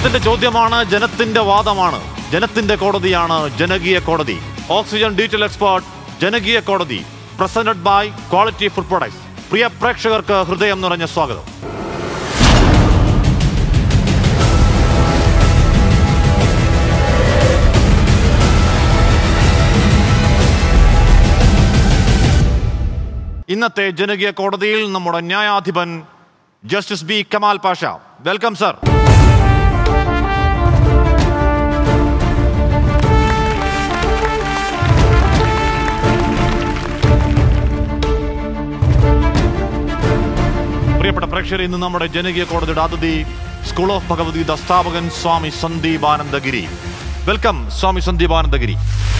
ജനത്തിന്റെ ചോദ്യമാണ് ജനത്തിന്റെ വാദമാണ് ജനത്തിന്റെ കോടതിയാണ് ജനകീയ കോടതി oxygen detail expert Janakeeya Kodathi presented by quality food products പ്രിയ പ്രേക്ഷകർക്ക് ഹൃദയം നിറഞ്ഞ സ്വാഗതം ഇന്നത്തെ ജനകീയ കോടതിയിൽ നമ്മുടെ ന്യായാധിപൻ justice B Kamal Pasha welcome sir പ്രിയപ്പെട്ട പ്രേക്ഷകർ ഇന്ന് നമ്മുടെ ജനകീയ കോടതിയുടെ അതിഥി സ്കൂൾ ഓഫ് ഭഗവത്ഗീത സ്ഥാപകൻ Swami Sandeepananda Giri welcome Swami Sandeepananda Giri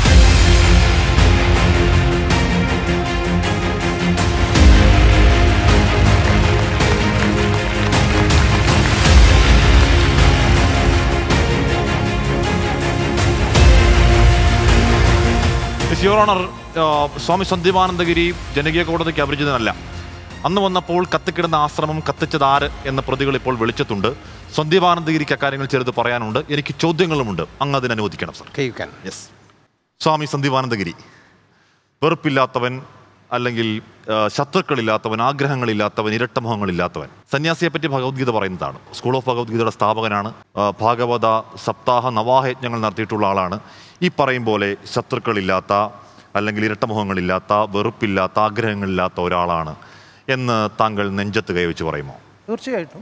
miss your honour Swami Sandeepananda Giri ജനകീയ കോടതിക്ക് അപരിചിതനല്ല അന്ന് വന്നപ്പോൾ കത്തിക്കിടന്ന ആശ്രമം കത്തിച്ചത് ആര് എന്ന പ്രതികൾ ഇപ്പോൾ വിളിച്ചിട്ടുണ്ട് സന്ദീപാനന്ദഗിരിക്ക് അക്കാര്യങ്ങൾ ചെറുത് പറയാനുണ്ട് എനിക്ക് ചോദ്യങ്ങളുമുണ്ട് അങ്ങ് അതിന് അനുവദിക്കണം sir Okay, you can. Yes Swami Sandeepananda Giri വെറുപ്പില്ലാത്തവൻ അല്ലെങ്കിൽ ആ, ശത്രുക്കളില്ലാത്തവൻ ആഗ്രഹങ്ങളില്ലാത്തവൻ ഇരട്ടമുഖങ്ങളില്ലാത്തവൻ സന്യാസിയെ പറ്റി ഭഗവത്ഗീത പറയുന്നതാണ് സ്കൂൾ ഓഫ് ഭഗവത്ഗീതയുടെ സ്ഥാപകനാണ് ആ, ഭാഗവത സപ്താഹ നവാഹയജ്ഞങ്ങൾ നടത്തിയിട്ടുള്ള ആളാണ് ഈ പറയും പോലെ ശത്രുക്കളില്ലാത്ത അല്ലെങ്കിൽ ഇരട്ടമുഖങ്ങളില്ലാത്ത വെറുപ്പില്ലാത്ത ആഗ്രഹങ്ങളില്ലാത്ത ഒരാളാണ് എന്ന് താങ്കൾ നെഞ്ചത്ത് കൈവച്ച് പറയുമോ തീർച്ചയായിട്ടും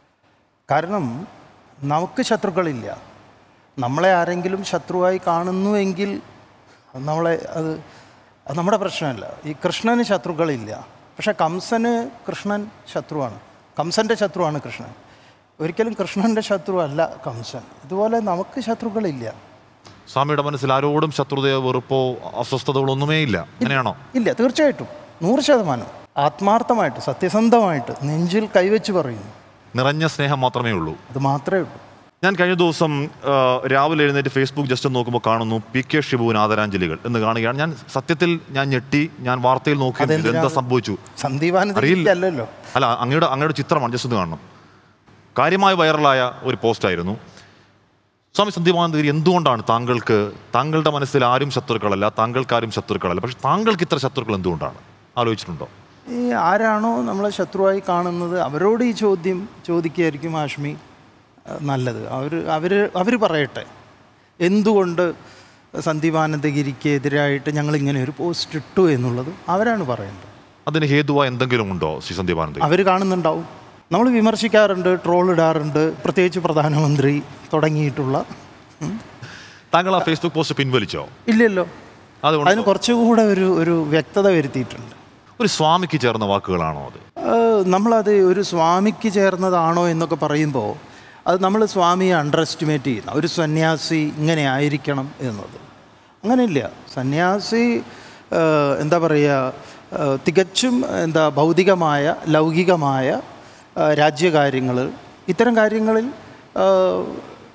കാരണം നമുക്ക് ശത്രുക്കളില്ല നമ്മളെ ആരെങ്കിലും ശത്രുവായി കാണുന്നുവെങ്കിൽ നമ്മളെ അത് അത് നമ്മുടെ പ്രശ്നമല്ല ഈ കൃഷ്ണന് ശത്രുക്കളില്ല പക്ഷെ കംസന് കൃഷ്ണൻ ശത്രുവാണ് കംസൻ്റെ ശത്രുവാണ് കൃഷ്ണൻ ഒരിക്കലും കൃഷ്ണൻ്റെ ശത്രുവല്ല കംസൻ ഇതുപോലെ നമുക്ക് ശത്രുക്കളില്ല സ്വാമിയുടെ മനസ്സിൽ ആരോടും ശത്രുതയോ വെറുപ്പോ അസ്വസ്ഥതകളോ ഒന്നുമേ ഇല്ല അങ്ങനെയാണോ ഇല്ല തീർച്ചയായിട്ടും നൂറ് ശതമാനം ആത്മാർത്ഥമായിട്ട് സത്യസന്ധമായിട്ട് നെഞ്ചിൽ കൈവച്ച് പറയുന്നു നിറഞ്ഞ സ്നേഹം മാത്രമേ ഉള്ളൂ അത് മാത്രമേ ഉള്ളൂ ഞാൻ കഴിഞ്ഞ ദിവസം ആ, രാവിലെ എഴുന്നേറ്റ് ഫേസ്ബുക്ക് ജസ്റ്റ് നോക്കുമ്പോൾ കാണുന്നു പി കെ ഷിബുവിന് ആദരാഞ്ജലികൾ എന്ന് കാണുകയാണ് ഞാൻ സത്യത്തിൽ ഞാൻ ഞെട്ടി ഞാൻ വാർത്തയിൽ നോക്കി അതെന്തിനാ? എന്താ സംഭവിച്ചു അറിയില്ല. അല്ലല്ലോ അല്ല അങ്ങയുടെ അങ്ങയുടെ ചിത്രമാണ് ജസ്റ്റ് ഒന്ന് കാണണം കാര്യമായി വൈറലായ ഒരു പോസ്റ്റായിരുന്നു സ്വാമി സന്ദീപാനന്ദഗിരി എന്തുകൊണ്ടാണ് താങ്കൾക്ക് താങ്കളുടെ മനസ്സിൽ ആരും ശത്രുക്കളല്ല താങ്കൾക്കാരും ശത്രുക്കളല്ല പക്ഷെ താങ്കൾക്ക് ഇത്ര ശത്രുക്കൾ എന്തുകൊണ്ടാണ് ആലോചിച്ചിട്ടുണ്ടോ ഈ ആരാണോ നമ്മളെ ശത്രുവായി കാണുന്നത് അവരോട് ഈ ചോദ്യം ചോദിക്കുകയായിരിക്കും ആഷ്മി അഹ് നല്ലത് അവർ അവർ അവർ പറയട്ടെ എന്തുകൊണ്ട് സന്ദീപാനന്ദഗിരിക്ക് എതിരായിട്ട് ഞങ്ങൾ ഇങ്ങനെ ഒരു പോസ്റ്റ് ഇട്ടു എന്നുള്ളത് അവരാണ് പറയേണ്ടത് അതിന് ഹേതുവായ എന്തെങ്കിലും ഉണ്ടോ ശ്രീ സന്ദീപാനന്ദഗിരി അവർ കാണുന്നുണ്ടാവും നമ്മൾ വിമർശിക്കാറുണ്ട് ട്രോൾ ഇടാറുണ്ട് പ്രത്യേകിച്ച് പ്രധാനമന്ത്രി തുടങ്ങിയിട്ടുള്ള ഉം. താങ്കൾ ആ ഫേസ്ബുക്ക് പോസ്റ്റ് പിൻവലിച്ചോ ഇല്ലല്ലോ അതുകൊണ്ട് അതിന് കുറച്ചുകൂടെ ഒരു ഒരു വ്യക്തത വരുത്തിയിട്ടുണ്ട് ഒരു സ്വാമിക്ക് ചേർന്ന വാക്കുകളാണോ അത് ഏഹ് നമ്മളത് ഒരു സ്വാമിക്ക് ചേർന്നതാണോ എന്നൊക്കെ പറയുമ്പോൾ അത് നമ്മൾ സ്വാമിയെ അണ്ടർ എസ്റ്റിമേറ്റ് ചെയ്യുന്ന ഒരു സന്യാസി ഇങ്ങനെ ആയിരിക്കണം എന്നത് അങ്ങനെയില്ല സന്യാസി ഏഹ് എന്താ പറയുക ഏഹ് തികച്ചും എന്താ ഭൗതികമായ ലൗകികമായ ഏഹ് രാജ്യകാര്യങ്ങൾ ഇത്തരം കാര്യങ്ങളിൽ ഏഹ്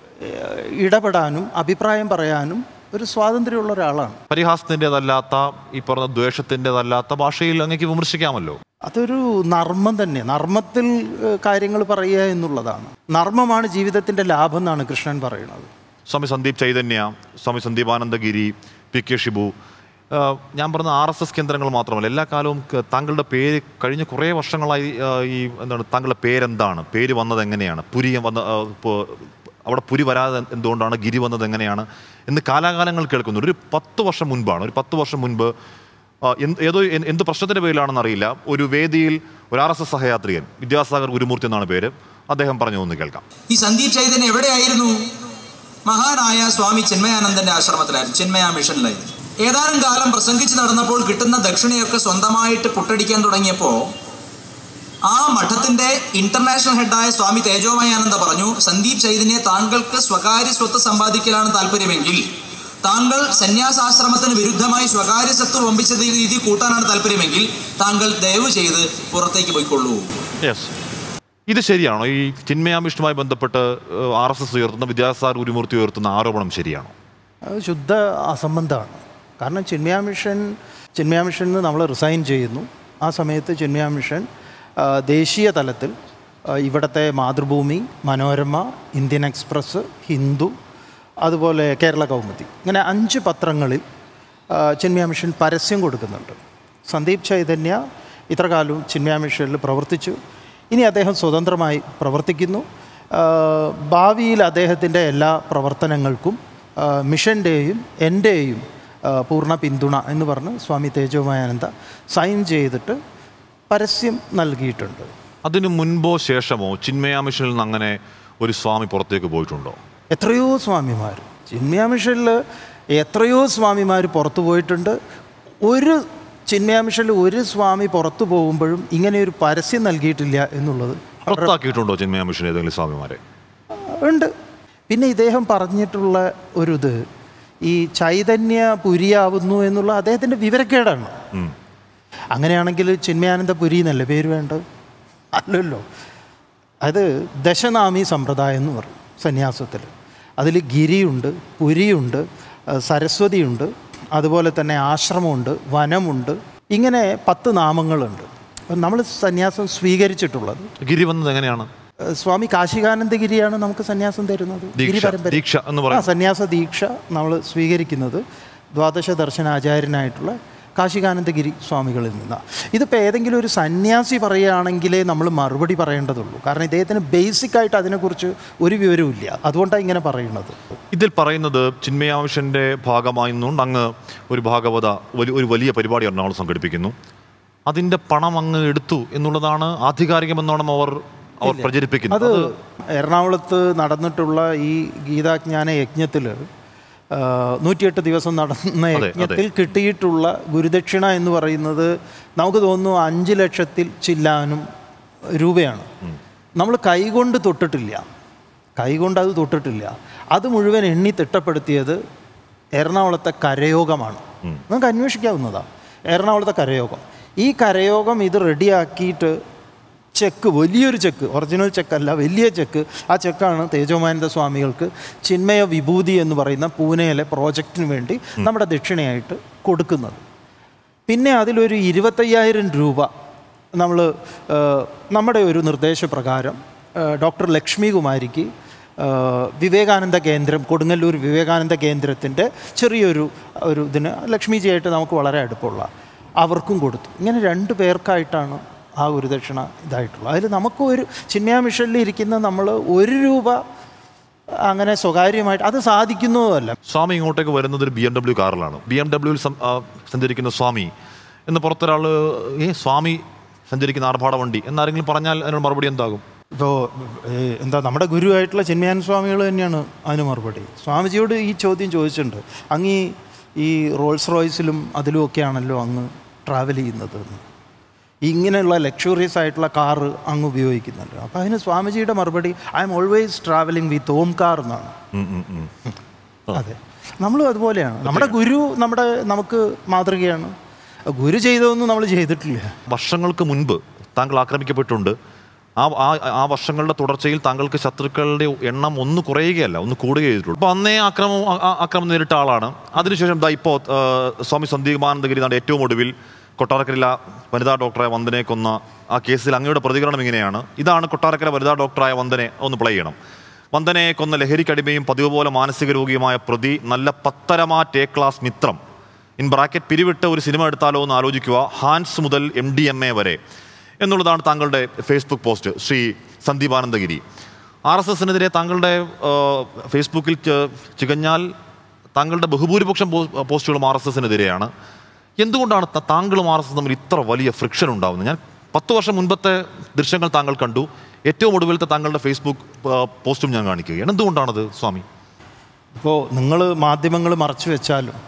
ഇടപെടാനും അഭിപ്രായം പറയാനും ഒരു സ്വാതന്ത്ര്യമുള്ള ഒരാളാണ് പരിഹാസത്തിൻ്റെതല്ലാത്ത ഈ പറഞ്ഞ ദ്വേഷത്തിൻ്റെതല്ലാത്ത ഭാഷയിൽ അങ്ങേക്ക് വിമർശിക്കാമല്ലോ അതൊരു നർമ്മം തന്നെ നർമ്മത്തിൽ കാര്യങ്ങൾ പറയുക എന്നുള്ളതാണ് നർമ്മമാണ് ജീവിതത്തിൻ്റെ ലാഭം എന്നാണ് കൃഷ്ണൻ പറയുന്നത് സ്വാമി സന്ദീപ് ചൈതന്യ സ്വാമി സന്ദീപാനന്ദഗിരി പി കെ ഷിബു ആ, ഞാൻ പറഞ്ഞ ആർ എസ് എസ് കേന്ദ്രങ്ങൾ മാത്രമല്ല എല്ലാ കാലവും ക- താങ്കളുടെ പേര് കഴിഞ്ഞ കുറേ വർഷങ്ങളായി ആ, ഈ എന്താണ് താങ്കളുടെ പേരെന്താണ് പേര് വന്നത് എങ്ങനെയാണ് പുരി വന്ന ആ, ഇപ്പോ- അവിടെ പുരി വരാതെ എന്തുകൊണ്ടാണ് ഗിരി വന്നത് എങ്ങനെയാണ് എന്ന് കാലാകാലങ്ങൾ കേൾക്കുന്നു ഒരു പത്ത് വർഷം മുൻപാണ് ഒരു പത്ത് വർഷം മുൻപ് ആ, എന്ത് ഏതോ എ- എന്ത് പ്രശ്നത്തിന്റെ പേരിലാണെന്ന് അറിയില്ല ഒരു വേദിയിൽ ഒരു ആർ എസ് എസ് സഹയാത്രികൻ വിദ്യാസാഗർ ഗുരുമൂർത്തി എന്നാണ് പേര് അദ്ദേഹം പറഞ്ഞു ഒന്ന് കേൾക്കാം ഈ സന്ദീപ് ചൈതന്യ എവിടെയായിരുന്നു മഹാനായ സ്വാമി ചിന്മയാനന്ദന്റെ ആശ്രമത്തിലായിരുന്നു ചിന്മയ മിഷനിലായിരുന്നു ഏതാനും കാലം പ്രസംഗിച്ച് നടന്നപ്പോൾ കിട്ടുന്ന ദക്ഷിണയൊക്കെ സ്വന്തമായിട്ട് പുട്ടടിക്കാൻ തുടങ്ങിയപ്പോൾ ആ മഠത്തിന്റെ ഇന്റർനാഷണൽ ഹെഡായ സ്വാമി തേജോമയാനന്ദ പറഞ്ഞു സന്ദീപ് ചൈതന്യ താങ്കൾക്ക് സ്വകാര്യ സ്വത്ത് സമ്പാദിക്കലാണ് താല്പര്യമെങ്കിൽ താങ്കൾ സന്യാസാശ്രമത്തിന് വിരുദ്ധമായി സ്വകാര്യ സ്വത്ത് വമ്പിച്ച രീതി കൂട്ടാനാണ് താല്പര്യമെങ്കിൽ താങ്കൾ ദയവ് ചെയ്ത് പുറത്തേക്ക് പോയിക്കൊള്ളൂ യെസ് ഇത് ശരിയാണോ ഈ ചിന്മയാമിഷുമായി ബന്ധപ്പെട്ട് ആർ എസ് എസ് ഉയർത്തുന്ന വിദ്യാസാർ ഗുരുമൂർത്തി ഉയർത്തുന്ന ആരോപണം ശരിയാണോ അത് ശുദ്ധ അസംബന്ധമാണ് കാരണം ചിന്മയാ മിഷൻ ചിന്മയാ മിഷനിൽ നിന്ന് നമ്മൾ റിസൈൻ ചെയ്യുന്നു ആ സമയത്ത് ചിന്മയാ മിഷൻ ആ, ദേശീയ തലത്തിൽ ആ, ഇവിടുത്തെ മാതൃഭൂമി മനോരമ ഇന്ത്യൻ എക്സ്പ്രസ് ഹിന്ദു അതുപോലെ കേരള കൗമുദി ഇങ്ങനെ അഞ്ച് പത്രങ്ങളിൽ ആ, ചിന്മയ മിഷൻ പരസ്യം കൊടുക്കുന്നുണ്ട് സന്ദീപ് ചൈതന്യ ഇത്ര കാലവും ചിന്മയ മിഷനിൽ പ്രവർത്തിച്ചു ഇനി അദ്ദേഹം സ്വതന്ത്രമായി പ്രവർത്തിക്കുന്നു ആ, ഭാവിയിൽ അദ്ദേഹത്തിൻ്റെ എല്ലാ പ്രവർത്തനങ്ങൾക്കും ആ, മിഷൻ്റെയും എൻ്റെയും ആ, പൂർണ്ണ പിന്തുണ എന്ന് പറഞ്ഞ് സ്വാമി തേജോമയാനന്ദ സൈൻ ചെയ്തിട്ട് പരസ്യം നൽകിയിട്ടുണ്ട് അതിനു മുൻപോ ശേഷമോ ചിന്മയ മിഷനിൽ നിന്ന് അങ്ങനെ ഒരു സ്വാമി പുറത്തേക്ക് പോയിട്ടുണ്ടോ എത്രയോ സ്വാമിമാർ ചിന്മയ മിഷനിൽ എത്രയോ സ്വാമിമാർ പുറത്തു പോയിട്ടുണ്ട് ഒരു ചിന്മയ മിഷനിൽ ഒരു സ്വാമി പുറത്തു പോകുമ്പോഴും ഇങ്ങനെ ഒരു പരസ്യം നൽകിയിട്ടില്ല എന്നുള്ളത് പുറത്താക്കിയിട്ടുണ്ടോ ചിന്മയ മിഷൻ ഏതെങ്കിലും സ്വാമിമാരെ ഉണ്ട് പിന്നെ ഇദ്ദേഹം പറഞ്ഞിട്ടുള്ള ഒരു ഇത് ഈ ചൈതന്യ പുരിയാവുന്നു എന്നുള്ള അദ്ദേഹത്തിൻ്റെ വിവരക്കേടാണ് ഉം. അങ്ങനെയാണെങ്കിൽ ചിന്മയാനന്ദ പുരി എന്നല്ലേ പേര് വേണ്ടത് അല്ലല്ലോ അത് ദശനാമി സമ്പ്രദായം എന്ന് പറയും സന്യാസത്തിൽ അതിൽ ഗിരിയുണ്ട് പുരിയുണ്ട് അഹ് സരസ്വതിയുണ്ട് അതുപോലെ തന്നെ ആശ്രമമുണ്ട് വനമുണ്ട് ഇങ്ങനെ പത്ത് നാമങ്ങളുണ്ട് അപ്പം നമ്മൾ സന്യാസം സ്വീകരിച്ചിട്ടുള്ളത് ഗിരി വന്നത് എങ്ങനെയാണ് ഏഹ് സ്വാമി കാശികാനന്ദഗിരിയാണ് നമുക്ക് സന്യാസം തരുന്നത് ഗിരി ദീക്ഷ പരമ്പര ദീക്ഷ എന്ന് ആ പറയും സന്യാസ ദീക്ഷ നമ്മൾ സ്വീകരിക്കുന്നത് ദ്വാദശ ദർശനാചാര്യനായിട്ടുള്ള കാശികാനന്ദഗിരി സ്വാമികളിൽ നിന്നാണ് ഇതിപ്പോൾ ഏതെങ്കിലും ഒരു സന്യാസി പറയുകയാണെങ്കിലേ നമ്മൾ മറുപടി പറയേണ്ടതുള്ളൂ കാരണം ഇദ്ദേഹത്തിന് ബേസിക് ആയിട്ട് അതിനെക്കുറിച്ച് ഒരു വിവരവും ഇല്ല അതുകൊണ്ടാണ് ഇങ്ങനെ പറയുന്നത് ഇതിൽ പറയുന്നത് ചിന്മയ മിഷന്റെ ഭാഗമായി നിന്നുകൊണ്ട് അങ്ങ് ഒരു ഭാഗവത വലി- ഒരു വലിയ പരിപാടി എറണാകുളം സംഘടിപ്പിക്കുന്നു അതിന്റെ പണം അങ്ങ് എടുത്തു എന്നുള്ളതാണ് ആധികാരികമെന്നോണം അവർ അവർ പ്രചരിപ്പിക്കുന്നത് അത് എറണാകുളത്ത് നടന്നിട്ടുള്ള ഈ ഗീതാജ്ഞാന യജ്ഞത്തിൽ നൂറ്റിയെട്ട് ദിവസം നടന്ന അതെ, യജ്ഞത്തിൽ കിട്ടിയിട്ടുള്ള ഗുരുദക്ഷിണ എന്ന് പറയുന്നത് നമുക്ക് തോന്നുന്നു അഞ്ച് ലക്ഷത്തിൽ ചില്ലാനും രൂപയാണ് നമ്മൾ കൈകൊണ്ട് തൊട്ടിട്ടില്ല കൈകൊണ്ട് അത് തൊട്ടിട്ടില്ല അത് മുഴുവൻ എണ്ണി തിട്ടപ്പെടുത്തിയത് എറണാകുളത്തെ കരയോഗമാണ് നമുക്ക് അന്വേഷിക്കാവുന്നതാണ് എറണാകുളത്തെ കരയോഗം ഈ കരയോഗം ഇത് റെഡിയാക്കിയിട്ട് ചെക്ക് വലിയൊരു ചെക്ക് ഒറിജിനൽ ചെക്കല്ല വലിയ ചെക്ക് ആ ചെക്കാണ് തേജോമാനന്ദ സ്വാമികൾക്ക് ചിന്മയ വിഭൂതി എന്ന് പറയുന്ന പൂനെയിലെ പ്രോജക്റ്റിന് വേണ്ടി നമ്മുടെ ദക്ഷിണയായിട്ട് കൊടുക്കുന്നത് പിന്നെ അതിലൊരു ഇരുപത്തയ്യായിരം രൂപ നമ്മൾ നമ്മുടെ ഒരു നിർദ്ദേശപ്രകാരം ഏഹ്, ഡോക്ടർ ലക്ഷ്മി കുമാരിക്ക് ഏഹ്, വിവേകാനന്ദ കേന്ദ്രം കൊടുങ്ങല്ലൂർ വിവേകാനന്ദ കേന്ദ്രത്തിൻ്റെ ചെറിയൊരു ഒരു ഇതിന് ലക്ഷ്മിജിയായിട്ട് നമുക്ക് വളരെ അടുപ്പമുള്ള അവർക്കും കൊടുത്തു ഇങ്ങനെ രണ്ട് പേർക്കായിട്ടാണ് ആ ഗുരുദക്ഷിണ ഇതായിട്ടുള്ളത് അതിൽ നമുക്ക് ഒരു ചിന്മയ മിഷനിൽ ഇരിക്കുന്ന നമ്മൾ ഒരു രൂപ അങ്ങനെ സ്വകാര്യമായിട്ട് അത് സാധിക്കുന്നതുമല്ല സ്വാമി ഇങ്ങോട്ടേക്ക് വരുന്നത് ഒരു ബി എം ഡബ്ല്യു കാറിലാണ് ബി എം ഡബ്ല്യുവിൽ സഞ്ചരിക്കുന്ന സ്വാമി എന്ന് പുറത്തൊരാൾ ഏ സ്വാമി സഞ്ചരിക്കുന്ന ആർഭാട വണ്ടി എന്നാരെങ്കിലും പറഞ്ഞാൽ അതിനോട് മറുപടി എന്താകും ഇപ്പോൾ എന്താ നമ്മുടെ ഗുരുവായിട്ടുള്ള ചിന്മയാൻ സ്വാമികൾ തന്നെയാണ് അതിന് മറുപടി സ്വാമിജിയോട് ഈ ചോദ്യം ചോദിച്ചിട്ടുണ്ട് അങ്ങ് ഈ- ഈ റോൾസ് റോയ്സിലും അതിലും ഒക്കെയാണല്ലോ അങ്ങ് ട്രാവൽ ചെയ്യുന്നത് എന്ന്. ഇങ്ങനെയുള്ള ലക്ഷറിയസ് ആയിട്ടുള്ള കാറ് അങ്ങ് ഉപയോഗിക്കുന്നുണ്ട് അപ്പോൾ അതിന് സ്വാമിജിയുടെ മറുപടി I am always travelling with own car എന്നാണ് ഉം, ഉം, ഉം. അതെ നമ്മളും അതുപോലെയാണ് നമ്മുടെ ഗുരു നമ്മുടെ നമുക്ക് മാതൃകയാണ് ഗുരു ചെയ്തതൊന്നും നമ്മൾ ചെയ്തിട്ടില്ല വർഷങ്ങൾക്ക് മുൻപ് താങ്കൾ ആക്രമിക്കപ്പെട്ടുണ്ട് ആ ആ- ആ വർഷങ്ങളുടെ തുടർച്ചയിൽ താങ്കൾക്ക് ശത്രുക്കളുടെ എണ്ണം ഒന്ന് കുറയുകയല്ല ഒന്ന് കൂടുകയേ ചെയ്തിട്ടുള്ളൂ അപ്പോൾ അന്നേ ആക്രമം ആ- ആ- ആക്രമണം നേരിട്ട ആളാണ് അതിനുശേഷം ദാ ഇപ്പോൾ സ്വാമി സന്ദീപാനന്ദഗിരി നാട് ഏറ്റവും ഒടുവിൽ കൊട്ടാരക്കരയിലെ വനിതാ ഡോക്ടറായ വന്ദനെ കൊന്ന ആ കേസിൽ അങ്ങയുടെ പ്രതികരണം ഇങ്ങനെയാണ് ഇതാണ് കൊട്ടാരക്കര വനിതാ ഡോക്ടറായ വന്ദനെ ഒന്ന് പ്ലേ ചെയ്യണം വന്ദനയെ കൊന്ന ലഹരിക്കടിമയും പതിവ് പോലെ മാനസിക രോഗിയുമായ പ്രതി നല്ല പത്തരമാ ടേ ക്ലാസ് മിത്രം ഇൻ ബ്രാക്കറ്റ് പിരിവിട്ട് ഒരു സിനിമ എടുത്താലോ എന്ന് ആലോചിക്കുക ഹാൻസ് മുതൽ എം ഡി എം എ വരെ എന്നുള്ളതാണ് താങ്കളുടെ Facebook post Shri Sandeepananda Giri R S എസിനെതിരെ താങ്കളുടെ ആ, ഫേസ്ബുക്കിൽ ച- ചികഞ്ഞാൽ താങ്കളുടെ ബഹുഭൂരിപക്ഷം പോ- പോസ്റ്റുകളും ആർ എസ് എസിനെതിരെയാണ് എന്തുകൊണ്ടാണ് ത- താങ്കളും ആർ എസ് എസ് തമ്മിൽ ഇത്ര വലിയ ഫ്രിക്ഷൻ ഉണ്ടാകുന്നത് ഞാൻ പത്ത് വർഷം മുൻപത്തെ ദൃശ്യങ്ങൾ താങ്കൾ കണ്ടു ഏറ്റവും ഒടുവിലത്തെ താങ്കളുടെ ഫേസ്ബുക്ക് ആ, പോസ്റ്റും ഞാൻ കാണിക്കുകയാണ് എന്തുകൊണ്ടാണത് സ്വാമി ഇപ്പോൾ നിങ്ങൾ മാധ്യമങ്ങൾ മറച്ചു വെച്ചാലും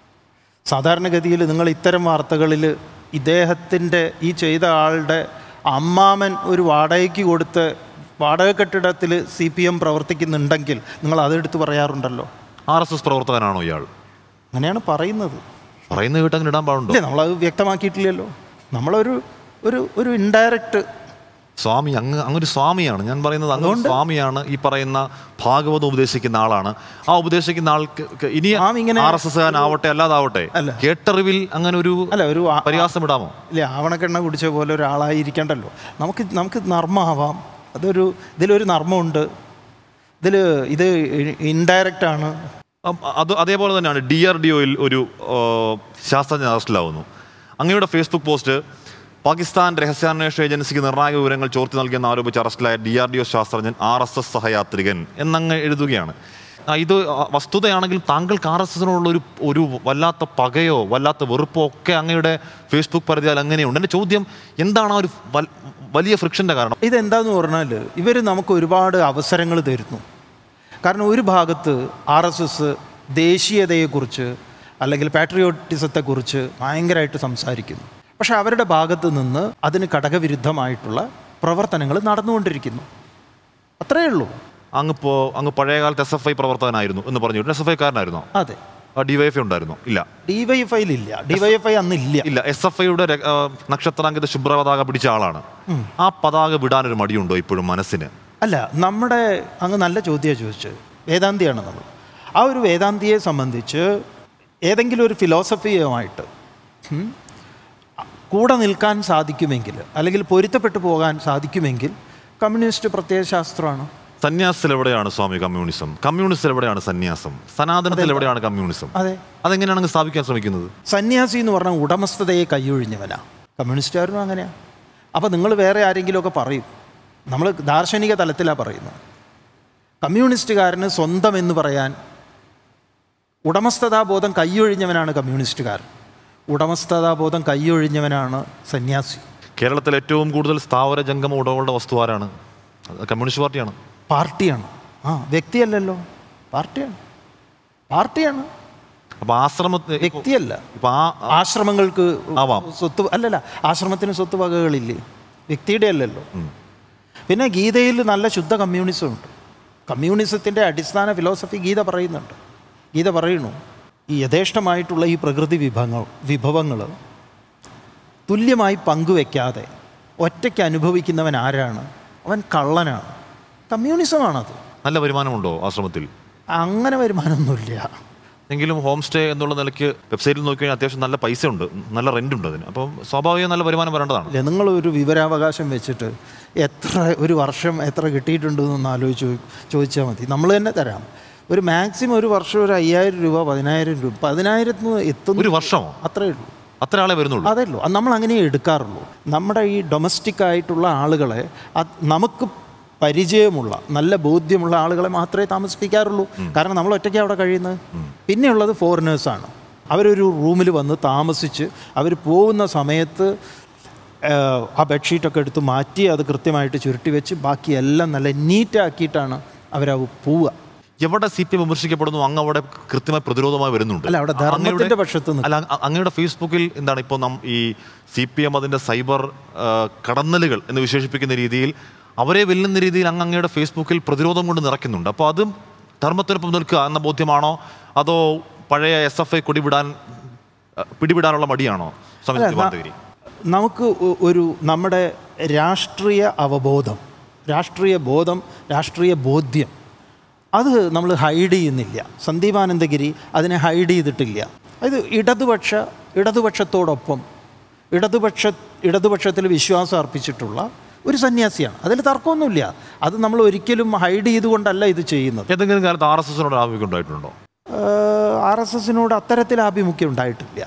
സാധാരണഗതിയിൽ നിങ്ങൾ ഇത്തരം വാർത്തകളിൽ ഇദ്ദേഹത്തിൻ്റെ ഈ ചെയ്ത ആളുടെ അമ്മാമൻ ഒരു വാടകയ്ക്ക് കൊടുത്ത് വാടക കെട്ടിടത്തിൽ സി പി എം പ്രവർത്തിക്കുന്നുണ്ടെങ്കിൽ നിങ്ങൾ അതെടുത്ത് പറയാറുണ്ടല്ലോ ആർ എസ് എസ് പ്രവർത്തകനാണോ ഇയാൾ അങ്ങനെയാണ് പറയുന്നത് പറയുന്ന കേട്ട് അങ്ങനെ ഇടാൻ പാടുണ്ടോ ഇല്ലേ നമ്മളത് വ്യക്തമാക്കിയിട്ടില്ലല്ലോ നമ്മളൊരു ഒരു ഒരു ഇൻഡയറക്റ്റ് സ്വാമി അങ്ങ് അങ്ങൊരു സ്വാമിയാണ് ഞാൻ പറയുന്നത് അങ്ങ് ഒരു സ്വാമിയാണ് ഈ പറയുന്ന ഭാഗവതം ഉപദേശിക്കുന്ന ആളാണ് ആ ഉപദേശിക്കുന്ന ആൾക്ക് ക്ക് ഇനി സ്വാമി ഇങ്ങനെ ആർ എസ് എസ് ആവട്ടെ അല്ലാതാവട്ടെ അല്ല. കേട്ടറിവിൽ അങ്ങനെ ഒരു അല്ല ഒരു ആ- പരിഹാസം ഇടാമോ ഇല്ലേ ആവണക്കെണ്ണ കുടിച്ച പോലെ ഒരാളായിരിക്കണ്ടല്ലോ നമുക്ക് നമുക്ക് നർമ്മമാവാം അതൊരു ഇതിലൊരു നർമ്മമുണ്ട് ഇതിൽ ഇത് ഇൻഡയറക്റ്റ് ആണ് അം- അത് അതേപോലെ തന്നെയാണ് ഡി ആർ ഡി ഒയിൽ ഒരു ആ, ശാസ്ത്രജ്ഞൻ അറസ്റ്റിലാവുന്നു അങ്ങയുടെ ഫേസ്ബുക്ക് പോസ്റ്റ് പാകിസ്ഥാൻ രഹസ്യാന്വേഷണ ഏജൻസിക്ക് നിർണായക വിവരങ്ങൾ ചോർത്തി നൽകിയെന്ന് ആരോപിച്ച് അറസ്റ്റിലായ ഡി ആർ ഡി ഒ ശാസ്ത്രജ്ഞൻ ആർ എസ് എസ് സഹയാത്രികൻ എന്നങ്ങ് എഴുതുകയാണ് ആ, ഇത് ആ, വസ്തുതയാണെങ്കിൽ താങ്കൾക്ക് ആർ എസ് എസിനോടുള്ള ഒരു ഒരു വല്ലാത്ത പകയോ വല്ലാത്ത വെറുപ്പോ ഒക്കെ അങ്ങയുടെ ഫേസ്ബുക്ക് പരിധിയാൽ അങ്ങനെയുണ്ട് എൻ്റെ ചോദ്യം എന്താണ് ആ ഒരു വൽ- വലിയ ഫ്രിക്ഷൻ്റെ കാരണം ഇതെന്താന്ന് പറഞ്ഞാൽ ഇവർ നമുക്ക് ഒരുപാട് അവസരങ്ങൾ തരുന്നു കാരണം ഒരു ഭാഗത്ത് ആർ എസ് എസ് ദേശീയതയെക്കുറിച്ച് അല്ലെങ്കിൽ പാട്രിയോട്ടിസത്തെക്കുറിച്ച് ഭയങ്കരമായിട്ട് സംസാരിക്കുന്നു പക്ഷെ അവരുടെ ഭാഗത്ത് നിന്ന് അതിന് ഘടകവിരുദ്ധമായിട്ടുള്ള പ്രവർത്തനങ്ങൾ നടന്നുകൊണ്ടിരിക്കുന്നു അത്രയേ ഉള്ളൂ അങ്ങിപ്പോ അങ്ങ് പഴയകാലത്ത് എസ് എഫ് ഐ പ്രവർത്തകനായിരുന്നു എന്ന് പറഞ്ഞു എസ് എഫ് ഐക്കാരനായിരുന്നോ അതെ ഡിവൈഎഫ് ഉണ്ടായിരുന്നോ ഇല്ല ഡിവൈഎഫ്ഐയിലില്ല ഡിവൈഎഫ്ഐ അന്നില്ല ഇല്ല എസ് എഫ് ഐയുടെ നക്ഷത്രാങ്കിത ശുഭ്ര പതാക പിടിച്ച ആളാണ് ആ പതാക വിടാനൊരു മടിയുണ്ടോ ഇപ്പോഴും മനസ്സിന് അല്ല നമ്മുടെ അങ്ങ് നല്ല ചോദ്യമാണ് ചോദിച്ചത് വേദാന്തിയാണ് നമ്മൾ ആ ഒരു വേദാന്തിയെ സംബന്ധിച്ച് ഏതെങ്കിലും ഒരു ഫിലോസഫിയുമായിട്ട് ഉം, കൂടെ നിൽക്കാൻ സാധിക്കുമെങ്കിൽ അല്ലെങ്കിൽ പൊരുത്തപ്പെട്ടു പോകാൻ സാധിക്കുമെങ്കിൽ കമ്മ്യൂണിസ്റ്റ് പ്രത്യയശാസ്ത്രമാണ് സന്യാസത്തിൽ എവിടെയാണ് സ്വാമി കമ്മ്യൂണിസം കമ്മ്യൂണിസ്റ്റിൽ എവിടെയാണ് സന്യാസം സനാതനത്തിൽ എവിടെയാണ് കമ്മ്യൂണിസം അതെ അതെങ്ങനെയാണ് അങ്ങ് സ്ഥാപിക്കാൻ ശ്രമിക്കുന്നത് സന്യാസി എന്ന് പറഞ്ഞാൽ ഉടമസ്ഥതയെ കൈയൊഴിഞ്ഞവനാ കമ്മ്യൂണിസ്റ്റുകാരനും അങ്ങനെയാണ് അപ്പോൾ നിങ്ങൾ വേറെ ആരെങ്കിലുമൊക്കെ പറയും നമ്മൾ ദാർശനിക തലത്തിലാണ് പറയുന്നത് കമ്മ്യൂണിസ്റ്റുകാരന് സ്വന്തം എന്ന് പറയാൻ ഉടമസ്ഥതാബോധം കൈയൊഴിഞ്ഞവനാണ് കമ്മ്യൂണിസ്റ്റുകാരൻ ഉടമസ്ഥതാബോധം കൈയൊഴിഞ്ഞവനാണ് സന്യാസി കേരളത്തിൽ ഏറ്റവും കൂടുതൽ സ്ഥാവര ജംഗമ ഉടമകളുടെ വസ്തു ആരാണ് അത് കമ്മ്യൂണിസ്റ്റ് പാർട്ടിയാണ് പാർട്ടിയാണ് ആ വ്യക്തിയല്ലല്ലോ പാർട്ടിയാണ് പാർട്ടിയാണ് അപ്പൊ ആശ്രമ വ്യക്തിയല്ല ഇപ്പൊ ആ ആശ്രമങ്ങൾക്ക് ആവാം. സ്വത്ത് അല്ലല്ല ആശ്രമത്തിന് സ്വത്ത് വകകളില്ലേ വ്യക്തിയുടെ അല്ലല്ലോ പിന്നെ ഗീതയിൽ നല്ല ശുദ്ധ കമ്മ്യൂണിസം ഉണ്ട് കമ്മ്യൂണിസത്തിൻ്റെ അടിസ്ഥാന ഫിലോസഫി ഗീത പറയുന്നുണ്ട് ഗീത പറയുന്നു ഈ യഥേഷ്ടമായിട്ടുള്ള ഈ പ്രകൃതി വിഭവങ്ങൾ വിഭവങ്ങൾ തുല്യമായി പങ്കുവെക്കാതെ ഒറ്റയ്ക്ക് അനുഭവിക്കുന്നവൻ ആരാണ് അവൻ കള്ളനാണ് കമ്മ്യൂണിസമാണത് നല്ല വരുമാനമുണ്ടോ ആശ്രമത്തിൽ അങ്ങനെ വരുമാനമൊന്നുമില്ല എങ്കിലും ഹോം സ്റ്റേ എന്നുള്ള നിലയ്ക്ക് വെബ്സൈറ്റിൽ നോക്കി കഴിഞ്ഞാൽ അത്യാവശ്യം നല്ല പൈസ ഉണ്ട് നല്ല റെന്റ് ഉണ്ട് അതിന് അപ്പം സ്വാഭാവികം നല്ല വരുമാനം വരേണ്ടതാണ് അല്ലേ നിങ്ങൾ ഒരു വിവരാവകാശം വെച്ചിട്ട് എത്ര ഒരു വർഷം എത്ര കിട്ടിയിട്ടുണ്ടെന്നൊന്ന് ആലോചിച്ച് ചോദിച്ചാൽ മതി നമ്മൾ തന്നെ തരാം ഒരു മാക്സിമം ഒരു വർഷം ഒരു അയ്യായിരം രൂപ പതിനായിരം രൂപ പതിനായിരത്തിന് എത്തുന്നു ഒരു വർഷമോ അത്രേ ഉള്ളൂ അത്ര ആളെ വരുന്നുള്ളൂ അതേ ഉള്ളൂ അത് നമ്മൾ അങ്ങനെ എടുക്കാറുള്ളൂ നമ്മുടെ ഈ ഡൊമസ്റ്റിക് ആയിട്ടുള്ള ആളുകളെ അത് നമുക്ക് പരിചയമുള്ള നല്ല ബോധ്യമുള്ള ആളുകളെ മാത്രമേ താമസിപ്പിക്കാറുള്ളൂ കാരണം നമ്മൾ ഒറ്റയ്ക്ക് അവിടെ കഴിയുന്നത് പിന്നെയുള്ളത് ഫോറിനേഴ്സാണ് അവരൊരു റൂമിൽ വന്ന് താമസിച്ച് അവർ പോകുന്ന സമയത്ത് ഏഹ്, ആ ബെഡ്ഷീറ്റൊക്കെ എടുത്ത് മാറ്റി അത് കൃത്യമായിട്ട് ചുരുട്ടി വെച്ച് ബാക്കിയെല്ലാം നല്ല നീറ്റാക്കിയിട്ടാണ് അവരവ പോവുക എവിടെ സി പി എം വിമർശിക്കപ്പെടുന്നു അങ്ങ് അവിടെ കൃത്യമായി പ്രതിരോധമായി വരുന്നുണ്ട് അല്ല, അവിടെ അങ്ങയുടെ- ധർമ്മത്തിന്റെ പക്ഷത്ത് നിൽക്കും. അല്ല അ- അങ്ങയുടെ ഫേസ്ബുക്കിൽ എന്താണ് ഇപ്പോൾ നാം ഈ സി പി എം അതിന്റെ സൈബർ ആ, കടന്നലുകൾ എന്ന് വിശേഷിപ്പിക്കുന്ന രീതിയിൽ അവരെ വെല്ലുന്ന രീതിയിൽ അങ്ങ് അങ്ങയുടെ ഫേസ്ബുക്കിൽ പ്രതിരോധം കൊണ്ട് നിറയ്ക്കുന്നുണ്ട് അപ്പോൾ അതും ധർമ്മത്തിനൊപ്പം നിൽക്കുക എന്ന ബോധ്യമാണോ അതോ പഴയ എസ് എഫ് ഐ കൊടിവിടാൻ ആ, പിടിവിടാനുള്ള മടിയാണോ സ്വാമി അല്ല, സത്യവാനന്ദഗിരി നമുക്ക് ഒ- ഒരു നമ്മുടെ രാഷ്ട്രീയ അവബോധം രാഷ്ട്രീയ ബോധം രാഷ്ട്രീയ ബോധ്യം അത് നമ്മൾ ഹൈഡ് ചെയ്യുന്നില്ല സന്ദീപാനന്ദഗിരി അതിനെ ഹൈഡ് ചെയ്തിട്ടില്ല അത് ഇടതുപക്ഷ ഇടതുപക്ഷത്തോടൊപ്പം ഇടതുപക്ഷ ഇടതുപക്ഷത്തിൽ വിശ്വാസം അർപ്പിച്ചിട്ടുള്ള ഒരു സന്യാസിയാണ് അതിൽ തർക്കമൊന്നുമില്ല അത് നമ്മൾ ഒരിക്കലും ഹൈഡ് ചെയ്തുകൊണ്ടല്ല ഇത് ചെയ്യുന്നത് ഏതെങ്കിലും കാലത്ത് ആർ എസ് എസിനോട് ആഭിമുഖ്യം ഉണ്ടായിട്ടുണ്ടോ ആർ എസ് എസിനോട് അത്തരത്തിൽ ആഭിമുഖ്യം ഉണ്ടായിട്ടില്ല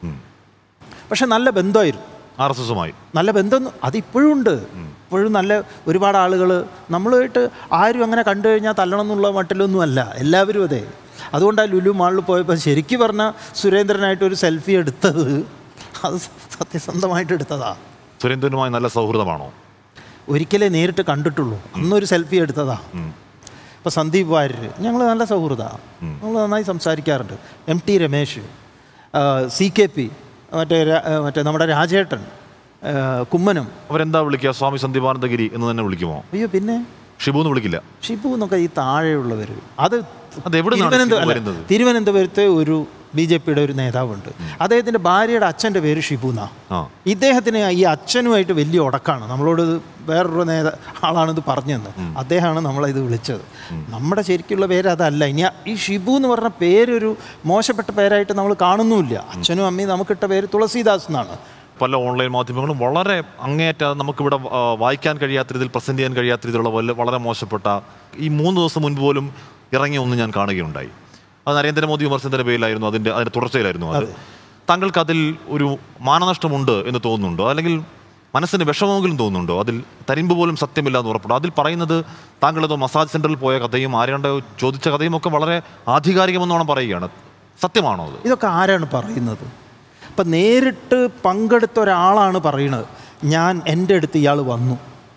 പക്ഷെ നല്ല ബന്ധമായിരുന്നു ആർ എസ് എസുമായി നല്ല ബന്ധം അതിപ്പോഴും ഉണ്ട് ഇപ്പോഴും നല്ല ഒരുപാട് ആളുകൾ നമ്മളുമായിട്ട് ആരും അങ്ങനെ കണ്ടു കഴിഞ്ഞാൽ തല്ലണം എന്നുള്ള മട്ടിലൊന്നും അല്ല എല്ലാവരും അതെ അതുകൊണ്ടാണ് ലുലു മാളിൽ പോയപ്പോൾ ശരിക്കും പറഞ്ഞാൽ സുരേന്ദ്രനായിട്ട് ഒരു സെൽഫി എടുത്തത് അത് സത്യസന്ധമായിട്ട് എടുത്തതാ സുരേന്ദ്രനുമായി നല്ല സൗഹൃദമാണോ ഒരിക്കലേ നേരിട്ട് കണ്ടിട്ടുള്ളൂ അന്നൊരു സെൽഫി എടുത്തതാ ഇപ്പോൾ സന്ദീപ് വാര്യർ ഞങ്ങൾ നല്ല സൗഹൃദമാണ് നമ്മൾ നന്നായി സംസാരിക്കാറുണ്ട് M T Ramesh C K P മറ്റേ രാ- മറ്റേ നമ്മുടെ രാജേട്ടൻ ആ, കുമ്മനം അവരെന്താ വിളിക്കുക സ്വാമി സന്ദീപാനന്ദഗിരി എന്ന് തന്നെ വിളിക്കുമോ അയ്യോ പിന്നെ ഷിബു എന്ന് വിളിക്കില്ല ഷിബു എന്നൊക്കെ ഈ താഴെയുള്ളവർ അത് അത് എവിടുന്നാണ് തിരുവനന്ത- ഷിബു അല്ല, വരുന്നത്? തിരുവനന്തപുരത്തെ ഒരു ബി ജെ പിയുടെ ഒരു നേതാവുണ്ട് അദ്ദേഹത്തിൻ്റെ ഭാര്യയുടെ അച്ഛൻ്റെ പേര് ഷിബു എന്നാ ആ ഇദ്ദേഹത്തിന് ഈ അച്ഛനുമായിട്ട് വലിയ ഉടക്കാണ് നമ്മളോട് ഇത് വേറൊരു നേതാ ആളാണിത് പറഞ്ഞതെന്ന് അദ്ദേഹമാണ് നമ്മളെ ഇത് വിളിച്ചത് നമ്മുടെ ശരിക്കുള്ള പേര് അതല്ല ഇനി ആ- ഈ ഷിബു എന്ന് പറഞ്ഞ പേരൊരു മോശപ്പെട്ട പേരായിട്ട് നമ്മൾ കാണുന്നുമില്ല അച്ഛനും അമ്മയും നമുക്കിട്ട പേര് തുളസീദാസ് എന്നാണ് പല ഓൺലൈൻ മാധ്യമങ്ങളും വളരെ അങ്ങേയറ്റ നമുക്കിവിടെ ആ, വായിക്കാൻ കഴിയാത്ത രീതിയിൽ പ്രസന്റ് ചെയ്യാൻ കഴിയാത്ത രീതിയിലുള്ള വല്ല- വളരെ മോശപ്പെട്ട ഈ മൂന്ന് ദിവസം മുൻപ് പോലും ഇറങ്ങിയ ഒന്ന് ഞാൻ കാണുകയുണ്ടായി അത് നരേന്ദ്രമോദി വിമർശനത്തിന്റെ പേരിലായിരുന്നു അതിന്റെ അതിന്റെ തുടർച്ചയിലായിരുന്നു അത് താങ്കൾക്ക് അതിൽ ഒരു മാനനഷ്ടമുണ്ട് എന്ന് തോന്നുന്നുണ്ടോ അല്ലെങ്കിൽ മനസ്സിന് വിഷമമെങ്കിലും തോന്നുന്നുണ്ടോ അതിൽ തരിമ്പ് പോലും സത്യമില്ല എന്ന് ഉറപ്പുണ്ടോ അതിൽ പറയുന്നത് താങ്കൾ ഏതോ മസാജ് സെന്ററിൽ പോയ കഥയും ആരാണ്ട് ചോദിച്ച കഥയും ഒക്കെ വളരെ ആധികാരികമെന്നോണം പറയുകയാണ് സത്യമാണോ അത് ഇതൊക്കെ ആരാണ് പറയുന്നത് ഇപ്പം നേരിട്ട് പങ്കെടുത്ത ഒരാളാണ് പറയണത് ഞാൻ എൻ്റെ അടുത്ത് ഇയാൾ വന്നു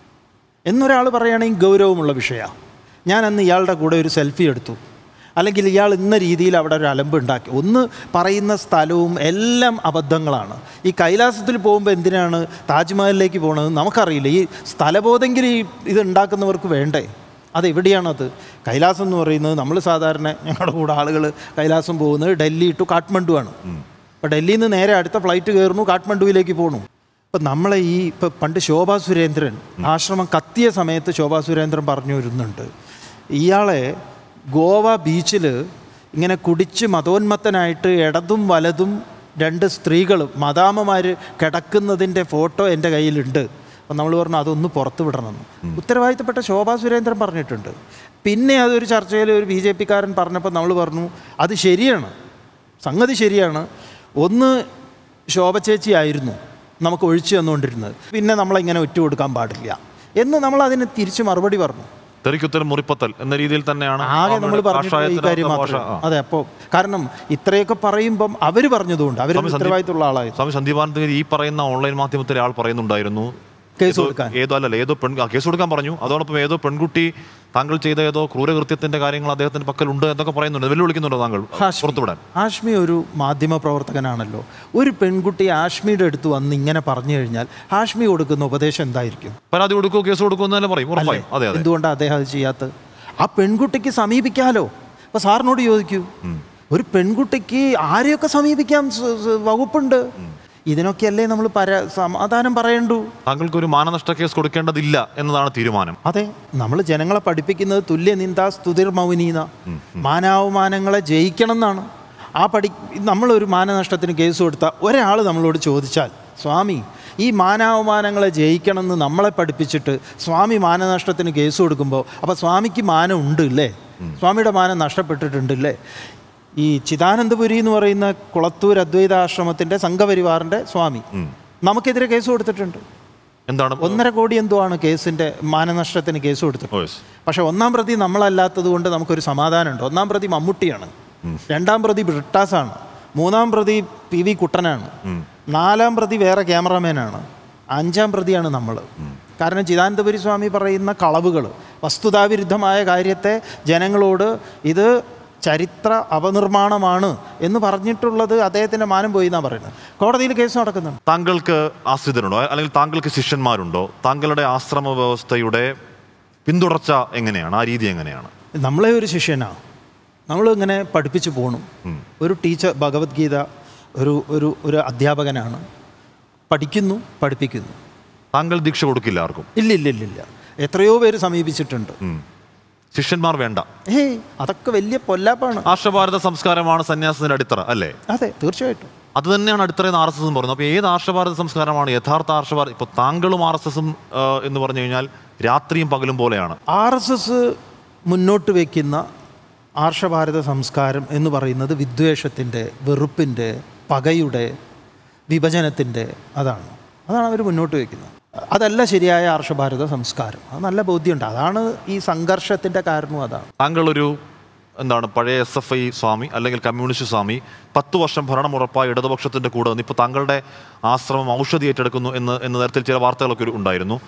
എന്നൊരാൾ പറയുകയാണെങ്കിൽ ഗൗരവമുള്ള വിഷയമാണ് ഞാൻ അന്ന് ഇയാളുടെ കൂടെ ഒരു സെൽഫി എടുത്തു അല്ലെങ്കിൽ ഇയാൾ ഇന്ന രീതിയിൽ അവിടെ ഒരു അലമ്പ് ഉണ്ടാക്കി ഒന്ന് പറയുന്ന സ്ഥലവും എല്ലാം അബദ്ധങ്ങളാണ് ഈ കൈലാസത്തിൽ പോകുമ്പോൾ എന്തിനാണ് താജ്മഹലിലേക്ക് പോകണത് നമുക്കറിയില്ല ഈ സ്ഥലബോധെങ്കിലും ഈ ഇത് ഉണ്ടാക്കുന്നവർക്ക് വേണ്ടേ അതെവിടെയാണത് കൈലാസം എന്ന് പറയുന്നത് നമ്മൾ സാധാരണ ഞങ്ങളുടെ കൂടെ ആളുകൾ കൈലാസം പോകുന്നത് ഡൽഹി ടു കാഠ്മണ്ഡു ആണ് അപ്പോൾ ഡൽഹിയിൽ നിന്ന് നേരെ അടുത്ത ഫ്ലൈറ്റ് കയറുന്നു കാഠ്മണ്ഡുവിലേക്ക് പോകണു ഇപ്പം നമ്മളെ ഈ ഇപ്പം പണ്ട് ശോഭാ സുരേന്ദ്രൻ ആശ്രമം കത്തിയ സമയത്ത് ശോഭാ സുരേന്ദ്രൻ പറഞ്ഞു വരുന്നുണ്ട് ഇയാളെ ഗോവ ബീച്ചിൽ ഇങ്ങനെ കുടിച്ച് മതോന്മത്തനായിട്ട് ഇടതും വലതും രണ്ട് സ്ത്രീകൾ മദാമമാർ കിടക്കുന്നതിൻ്റെ ഫോട്ടോ എൻ്റെ കയ്യിലുണ്ട് അപ്പം നമ്മൾ പറഞ്ഞു അതൊന്ന് പുറത്ത് വിടണമെന്ന് ഉത്തരവാദിത്തപ്പെട്ട ശോഭാ സുരേന്ദ്രൻ പറഞ്ഞിട്ടുണ്ട് പിന്നെ അതൊരു ചർച്ചയിൽ ഒരു ബി ജെ പിക്കാരൻ പറഞ്ഞപ്പോൾ നമ്മൾ പറഞ്ഞു അത് ശരിയാണ് സംഗതി ശരിയാണ് ഒന്ന് ശോഭ ചേച്ചി ആയിരുന്നു നമുക്ക് ഒഴിച്ചു തന്നുകൊണ്ടിരുന്നത് പിന്നെ നമ്മളിങ്ങനെ ഒറ്റ കൊടുക്കാൻ പാടില്ല എന്ന് നമ്മൾ അതിന് തിരിച്ച് മറുപടി പറഞ്ഞു തെറിക്കുത്തരം മുറിപ്പത്തൽ എന്ന രീതിയിൽ തന്നെയാണ് ആകെ നമ്മൾ അവരുടെ പറഞ്ഞിട്ടുള്ള ഈ കാഷായത്തിനകത്ത് കാര്യം ഭാഷ മാത്രമേ ആ. അതെ അപ്പോൾ കാരണം ഇത്രയൊക്കെ പറയുമ്പം അവർ പറഞ്ഞതുകൊണ്ട് അവർ സ്വാമി സന്ദീപ്- ഉത്തരവാദിത്തമുള്ള ആളായി സ്വാമി സന്ദീപാനന്ദഗിരി ഈ പറയുന്ന ഓൺലൈൻ മാധ്യമത്തിലെ ആൾ പറയുന്നുണ്ടായിരുന്നു കേസ് ഏതോ- കൊടുക്കാൻ. ഏതോ അല്ലല്ല ഏതോ പെൺ ആ, കേസ് കൊടുക്കാൻ പറഞ്ഞു അതോടൊപ്പം ഏതോ പെൺകുട്ടി താങ്കൾ ചെയ്ത ഏതോ ക്രൂരകൃത്യത്തിന്റെ കാര്യങ്ങൾ അദ്ദേഹത്തിന്റെ പക്കലുണ്ട് എന്നൊക്കെ പറയുന്നുണ്ട് വെല്ലുവിളിക്കുന്നുണ്ടോ താങ്കൾ ഹാഷ്മി. പുറത്തുവിടാൻ ഹാഷ്മി ഒരു മാധ്യമ പ്രവർത്തകനാണല്ലോ ഒരു പെൺകുട്ടി ഹാഷ്മിയുടെ അടുത്ത് വന്ന് ഇങ്ങനെ പറഞ്ഞു കഴിഞ്ഞാൽ ഹാഷ്മി കൊടുക്കുന്ന ഉപദേശം എന്തായിരിക്കും പരാതി കൊടുക്കൂ കേസ് കൊടുക്കൂ എന്നല്ലേ പറയും ഉറപ്പായും അതെ അതെ എന്തുകൊണ്ടാണ് അദ്ദേഹം അത് ചെയ്യാത്തത് ആ പെൺകുട്ടിക്ക് സമീപിക്കാലോ അപ്പോൾ സാറിനോട് ചോദിക്കൂ ഒരു പെൺകുട്ടിക്ക് ആരെയൊക്കെ സമീപിക്കാം സ- സ- വകുപ്പുണ്ട് ഇതിനൊക്കെയല്ലേ നമ്മൾ പര സമാധാനം പറയണ്ടു താങ്കൾക്ക് ഒരു മാനനഷ്ട കേസ് കൊടുക്കേണ്ടതില്ല എന്നതാണ് തീരുമാനം അതെ നമ്മൾ ജനങ്ങളെ പഠിപ്പിക്കുന്നത് തുല്യനിന്ദ സ്തുതിർ മൗനീന മാനാവമാനങ്ങളെ ജയിക്കണം എന്നാണ് ആ പഠി നമ്മളൊരു മാനനഷ്ടത്തിന് കേസ് കൊടുത്താൽ ഒരാൾ നമ്മളോട് ചോദിച്ചാൽ സ്വാമി ഈ മാനാവമാനങ്ങളെ ജയിക്കണം എന്ന് നമ്മളെ പഠിപ്പിച്ചിട്ട് സ്വാമി മാനനഷ്ടത്തിന് കേസ് കൊടുക്കുമ്പോൾ അപ്പോൾ സ്വാമിക്ക് മാനം ഉണ്ട് ഇല്ലേ സ്വാമിയുടെ മാനം നഷ്ടപ്പെട്ടിട്ടുണ്ടല്ലേ ഈ ചിദാനന്ദപുരി എന്ന് പറയുന്ന കുളത്തൂർ അദ്വൈതാശ്രമത്തിൻ്റെ സംഘപരിവാറിൻ്റെ സ്വാമി നമുക്കെതിരെ കേസ് കൊടുത്തിട്ടുണ്ട് എന്താണ് ഒന്നര കോടി എന്തോ ആണ് കേസിന്റെ മാനനഷ്ടത്തിന് കേസ് കൊടുത്തത് ഓ, yes. പക്ഷെ ഒന്നാം പ്രതി നമ്മളല്ലാത്തത് കൊണ്ട് നമുക്കൊരു സമാധാനമുണ്ട് ഒന്നാം പ്രതി മമ്മൂട്ടിയാണ് രണ്ടാം പ്രതി ബ്രിട്ടാസാണ് മൂന്നാം പ്രതി പി വി കുട്ടനാണ് നാലാം പ്രതി വേറെ ക്യാമറാമാനാണ് അഞ്ചാം പ്രതിയാണ് നമ്മൾ കാരണം ചിദാനന്ദപുരി സ്വാമി പറയുന്ന കളവുകൾ വസ്തുതാവിരുദ്ധമായ കാര്യത്തെ ജനങ്ങളോട് ഇത് ചരിത്ര അപനിർമ്മാണമാണ് എന്ന് പറഞ്ഞിട്ടുള്ളത് അദ്ദേഹത്തിൻ്റെ മാനം പോയി എന്നാണ് പറയുന്നത് കോടതിയിൽ കേസ് നടക്കുന്നുണ്ട് താങ്കൾക്ക് ആശ്രിതരുണ്ടോ അല്ലെങ്കിൽ താങ്കൾക്ക് ശിഷ്യന്മാരുണ്ടോ താങ്കളുടെ ആശ്രമ വ്യവസ്ഥയുടെ പിന്തുടർച്ച എങ്ങനെയാണ് ആ രീതി എങ്ങനെയാണ് നമ്മളെ ഒരു ശിഷ്യനാണ് നമ്മൾ ഇങ്ങനെ പഠിപ്പിച്ചു പോകണം ഒരു ടീച്ചർ ഭഗവത്ഗീത ഒരു ഒരു ഒരു അധ്യാപകനാണ് പഠിക്കുന്നു പഠിപ്പിക്കുന്നു താങ്കൾ ദീക്ഷ കൊടുക്കില്ല ആർക്കും ഇല്ല ഇല്ല ഇല്ല ഇല്ല എത്രയോ പേര് സമീപിച്ചിട്ടുണ്ട് ഉം. ശിഷ്യന്മാർ വേണ്ട ഏയ് അതൊക്കെ വലിയ പൊല്ലാപ്പാണ് ആർഷഭാരത സംസ്കാരമാണ് സന്യാസത്തിന്റെ അടിത്തറ അല്ലേ അതെ തീർച്ചയായിട്ടും അത് തന്നെയാണ് അടിത്തറയെന്ന് ആർ എസ് എസ് പറയുന്നത് അപ്പോൾ ഏത് ആർഷഭാരത സംസ്കാരമാണ് യഥാർത്ഥ ആർഷഭാരത ഇപ്പോൾ താങ്കളും ആർ എസ് എസും എന്ന് പറഞ്ഞു കഴിഞ്ഞാൽ രാത്രിയും പകലും പോലെയാണ് ആർ എസ് എസ് മുന്നോട്ട് വയ്ക്കുന്ന ആർഷഭാരത സംസ്കാരം എന്ന് പറയുന്നത് വിദ്വേഷത്തിൻ്റെ വെറുപ്പിൻ്റെ പകയുടെ വിഭജനത്തിൻ്റെ അതാണ് അതാണ് അവർ മുന്നോട്ട് വയ്ക്കുന്നത് അതല്ല ശരിയായ ആർഷഭാരത സംസ്കാരം അത് നല്ല ബോധ്യമുണ്ട് അതാണ് ഈ സംഘർഷത്തിൻ്റെ കാരണവും അതാണ് താങ്കളൊരു എന്താണ് പഴയ എസ് എഫ് ഐ സ്വാമി അല്ലെങ്കിൽ കമ്മ്യൂണിസ്റ്റ് സ്വാമി പത്ത് വർഷം ഭരണം ഉറപ്പായ ഇടതുപക്ഷത്തിന്റെ കൂടെ നിന്ന് ഇപ്പോൾ താങ്കളുടെ ആശ്രമം ഔഷധി ഏറ്റെടുക്കുന്നു എന്ന് എന്ന തരത്തിൽ ചില വാർത്തകളൊക്കെ ഒരു ഉണ്ടായിരുന്നു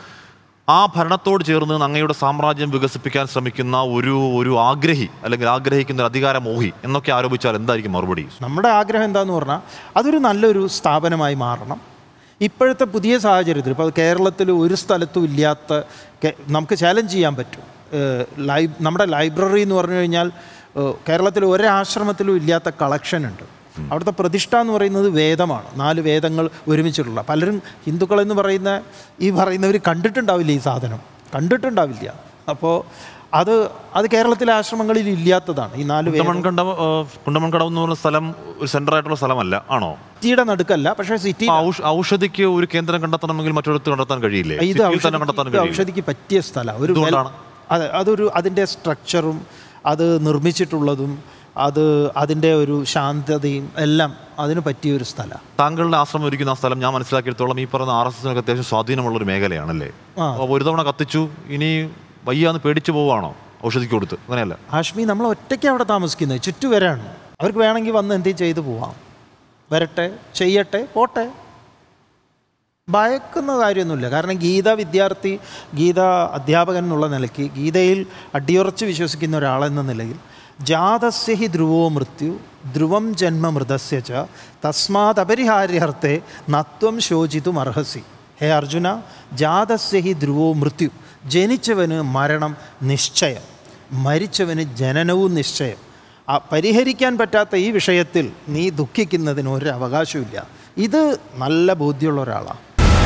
ആ ഭരണത്തോട് ചേർന്ന് അങ്ങയുടെ സാമ്രാജ്യം വികസിപ്പിക്കാൻ ശ്രമിക്കുന്ന ഒരു ഒരു ആഗ്രഹി അല്ലെങ്കിൽ ആഗ്രഹിക്കുന്ന ഒരു അധികാരമോഹി എന്നൊക്കെ ആരോപിച്ചാൽ എന്തായിരിക്കും മറുപടി നമ്മുടെ ആഗ്രഹം എന്താന്ന് പറഞ്ഞാൽ അതൊരു നല്ലൊരു സ്ഥാപനമായി മാറണം ഇപ്പോഴത്തെ പുതിയ സാഹചര്യത്തിൽ ഇപ്പോൾ കേരളത്തിൽ ഒരു സ്ഥലത്തും ഇല്ലാത്ത കെ- നമുക്ക് ചാലഞ്ച് ചെയ്യാൻ പറ്റും ഏഹ് ലൈ നമ്മുടെ ലൈബ്രറി എന്ന് പറഞ്ഞു കഴിഞ്ഞാൽ ഏഹ് കേരളത്തിൽ ഒരാശ്രമത്തിലും ഇല്ലാത്ത കളക്ഷൻ ഉണ്ട് അവിടുത്തെ പ്രതിഷ്ഠ എന്ന് പറയുന്നത് വേദമാണ് നാല് വേദങ്ങൾ ഒരുമിച്ചിട്ടുള്ള പലരും ഹിന്ദുക്കളെന്ന് പറയുന്ന ഈ പറയുന്നവർ കണ്ടിട്ടുണ്ടാവില്ല ഈ സാധനം കണ്ടിട്ടുണ്ടാവില്ല അപ്പോൾ അത് അത് കേരളത്തിലെ ആശ്രമങ്ങളിൽ ഇല്ലാത്തതാണ് ഈ നാല് വേദം കുണ്ടമൺകണ്ടം കുണ്ടമൺകടം എന്ന് പറഞ്ഞ സ്ഥലം ഒരു സെന്റർ ആയിട്ടുള്ള സ്ഥലമല്ല ആണോ സിറ്റിയുടെ നടുക്കല്ല പക്ഷേ സിറ്റി ആ ഔഷ- ഔഷധിക്ക് ഒരു കേന്ദ്രം കണ്ടെത്തണമെങ്കിൽ മറ്റൊരിടത്ത് കണ്ടെത്താൻ കഴിയില്ലേ ഇത് സിറ്റിയിൽ തന്നെ ഔഷധി- കണ്ടെത്താൻ ഇത് കഴിയില്ല ഔഷധിക്ക് പറ്റിയ സ്ഥലമാണ് ഒരു വെൽ- എന്തുകൊണ്ടാണ്? അതെ അതൊരു അതിൻ്റെ സ്ട്രക്ചറും അത് നിർമ്മിച്ചിട്ടുള്ളതും അത് അതിൻ്റെ ഒരു ശാന്തതയും എല്ലാം അതിന് പറ്റിയ ഒരു സ്ഥലമാണ് താങ്കളുടെ ആശ്രമം ഒരുക്കുന്ന ആ സ്ഥലം ഞാൻ മനസ്സിലാക്കിയെടുത്തോളം ഈ പറഞ്ഞ ആർ എസ് എസിനൊക്കെ അത്യാവശ്യം സ്വാധീനമുള്ള ഒരു മേഖലയാണല്ലേ ആ. അപ്പോൾ ഒരു തവണ കത്തിച്ചു ഇനി വയ്യാന്ന് പേടിച്ചു പോവാണോ ഔഷധിക്ക് കൊടുത്ത് അങ്ങനെയല്ല ഹാഷ്മി നമ്മൾ ഒറ്റയ്ക്ക് അവിടെ താമസിക്കുന്നത് ചുറ്റുവരാണ് അവർക്ക് വേണമെങ്കിൽ വന്ന് എന്തെങ്കിലും ചെയ്തു പോവാം വരട്ടെ ചെയ്യട്ടെ പോട്ടെ ഭയക്കുന്ന കാര്യമൊന്നുമില്ല കാരണം ഗീത വിദ്യാർത്ഥി ഗീത അധ്യാപകൻ എന്നുള്ള നിലയ്ക്ക് ഗീതയിൽ അടിയുറച്ച് വിശ്വസിക്കുന്ന ഒരാളെന്ന നിലയിൽ ജാതസ്യ ഹി ധ്രുവോ മൃത്യു ധ്രുവം ജന്മ മൃതസ്യ ച തസ്മാത് അപരിഹാര്യർത്ഥേ നത്വം ശോചിതും അർഹസി ഹേ അർജുന ജാതസ്യ ഹി ധ്രുവോ മൃത്യു ജനിച്ചവന് മരണം നിശ്ചയം മരിച്ചവന് ജനനവും നിശ്ചയം ആ പരിഹരിക്കാൻ പറ്റാത്ത ഈ വിഷയത്തിൽ നീ ദുഃഖിക്കുന്നതിന് ഒരു അവകാശമില്ല ഇത് നല്ല ബോധ്യമുള്ള ഒരാളാണ്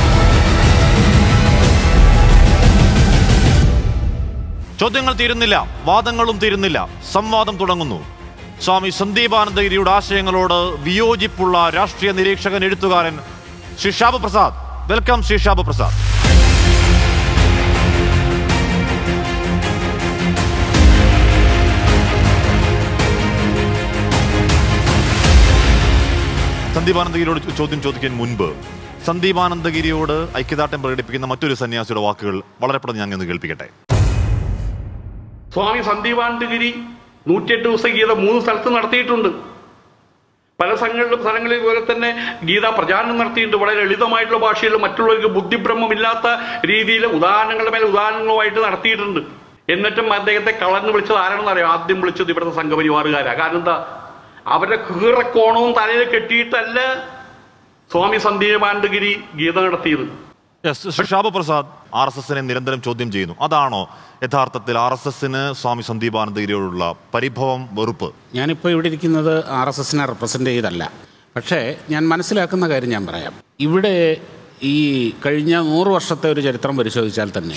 ചോദ്യങ്ങൾ തീരുന്നില്ല വാദങ്ങളും തീരുന്നില്ല സംവാദം തുടങ്ങുന്നു സ്വാമി സന്ദീപാനന്ദഗിരിയുടെ ആശയങ്ങളോട് വിയോജിപ്പുള്ള രാഷ്ട്രീയ നിരീക്ഷകൻ എഴുത്തുകാരൻ ശ്രീ ഷാബു പ്രസാദ് വെൽക്കം ശ്രീ ഷാബു പ്രസാദ് സന്ദീപാനന്ദഗിരിയോട് ചോ- ചോദ്യം ചോദിക്കാൻ മുൻപ് സന്ദീപാനന്ദഗിരിയോട് ഐക്യദാർഢ്യം പ്രകടിപ്പിക്കുന്ന മറ്റൊരു സന്യാസിയുടെ വാക്കുകൾ വളരെ പെട്ടെന്ന് ഞാൻ ഒന്ന് കേൾപ്പിക്കട്ടെ സ്വാമി സന്ദീപാനന്ദഗിരി നൂറ്റിയെട്ട് ദിവസം ഗീത മൂന്ന് സ്ഥലത്ത് നടത്തിയിട്ടുണ്ട് പല സ്ഥലങ്ങളിലും സ്ഥലങ്ങളിൽ പോലെ തന്നെ ഗീത പ്രചാരണം നടത്തിയിട്ടുണ്ട് വളരെ ലളിതമായിട്ടുള്ള ഭാഷയിൽ മറ്റുള്ളവർക്ക് ബുദ്ധിഭ്രമമില്ലാത്ത രീതിയിൽ ഉദാഹരണങ്ങളുടെ മേലെ ഉദാഹരണങ്ങളുമായിട്ട് നടത്തിയിട്ടുണ്ട് എന്നിട്ടും അദ്ദേഹത്തെ കളഞ്ഞു വിളിച്ചത് ആരാണെന്ന് അറിയാം ആദ്യം വിളിച്ചത് ഇവിടുത്തെ സംഘപരിവാറുകാരാ കാരണം എന്താ അവരുടെ കീറക്കോണവും തലയിൽ കെട്ടിയിട്ടല്ല സ്വാമി സന്ദീപാനന്ദഗിരി ഗീത നടത്തിയത് yes Shri Shabu Prasad R S എസിനെ നിരന്തരം ചോദ്യം ചെയ്യുന്നു അതാണോ യഥാർത്ഥത്തിൽ ആർ എസ് എസിന് സ്വാമി സന്ദീപാനന്ദഗിരിയോടുള്ള പരിഭവം വെറുപ്പ് ഞാനിപ്പോൾ ഇവിടെ ഇരിക്കുന്നത് ആർ എസ് എസിനെ റെപ്രസെൻ്റ് ചെയ്തല്ല പക്ഷേ ഞാൻ മനസ്സിലാക്കുന്ന കാര്യം ഞാൻ പറയാം ഇവിടെ ഈ കഴിഞ്ഞ നൂറ് വർഷത്തെ ഒരു ചരിത്രം പരിശോധിച്ചാൽ തന്നെ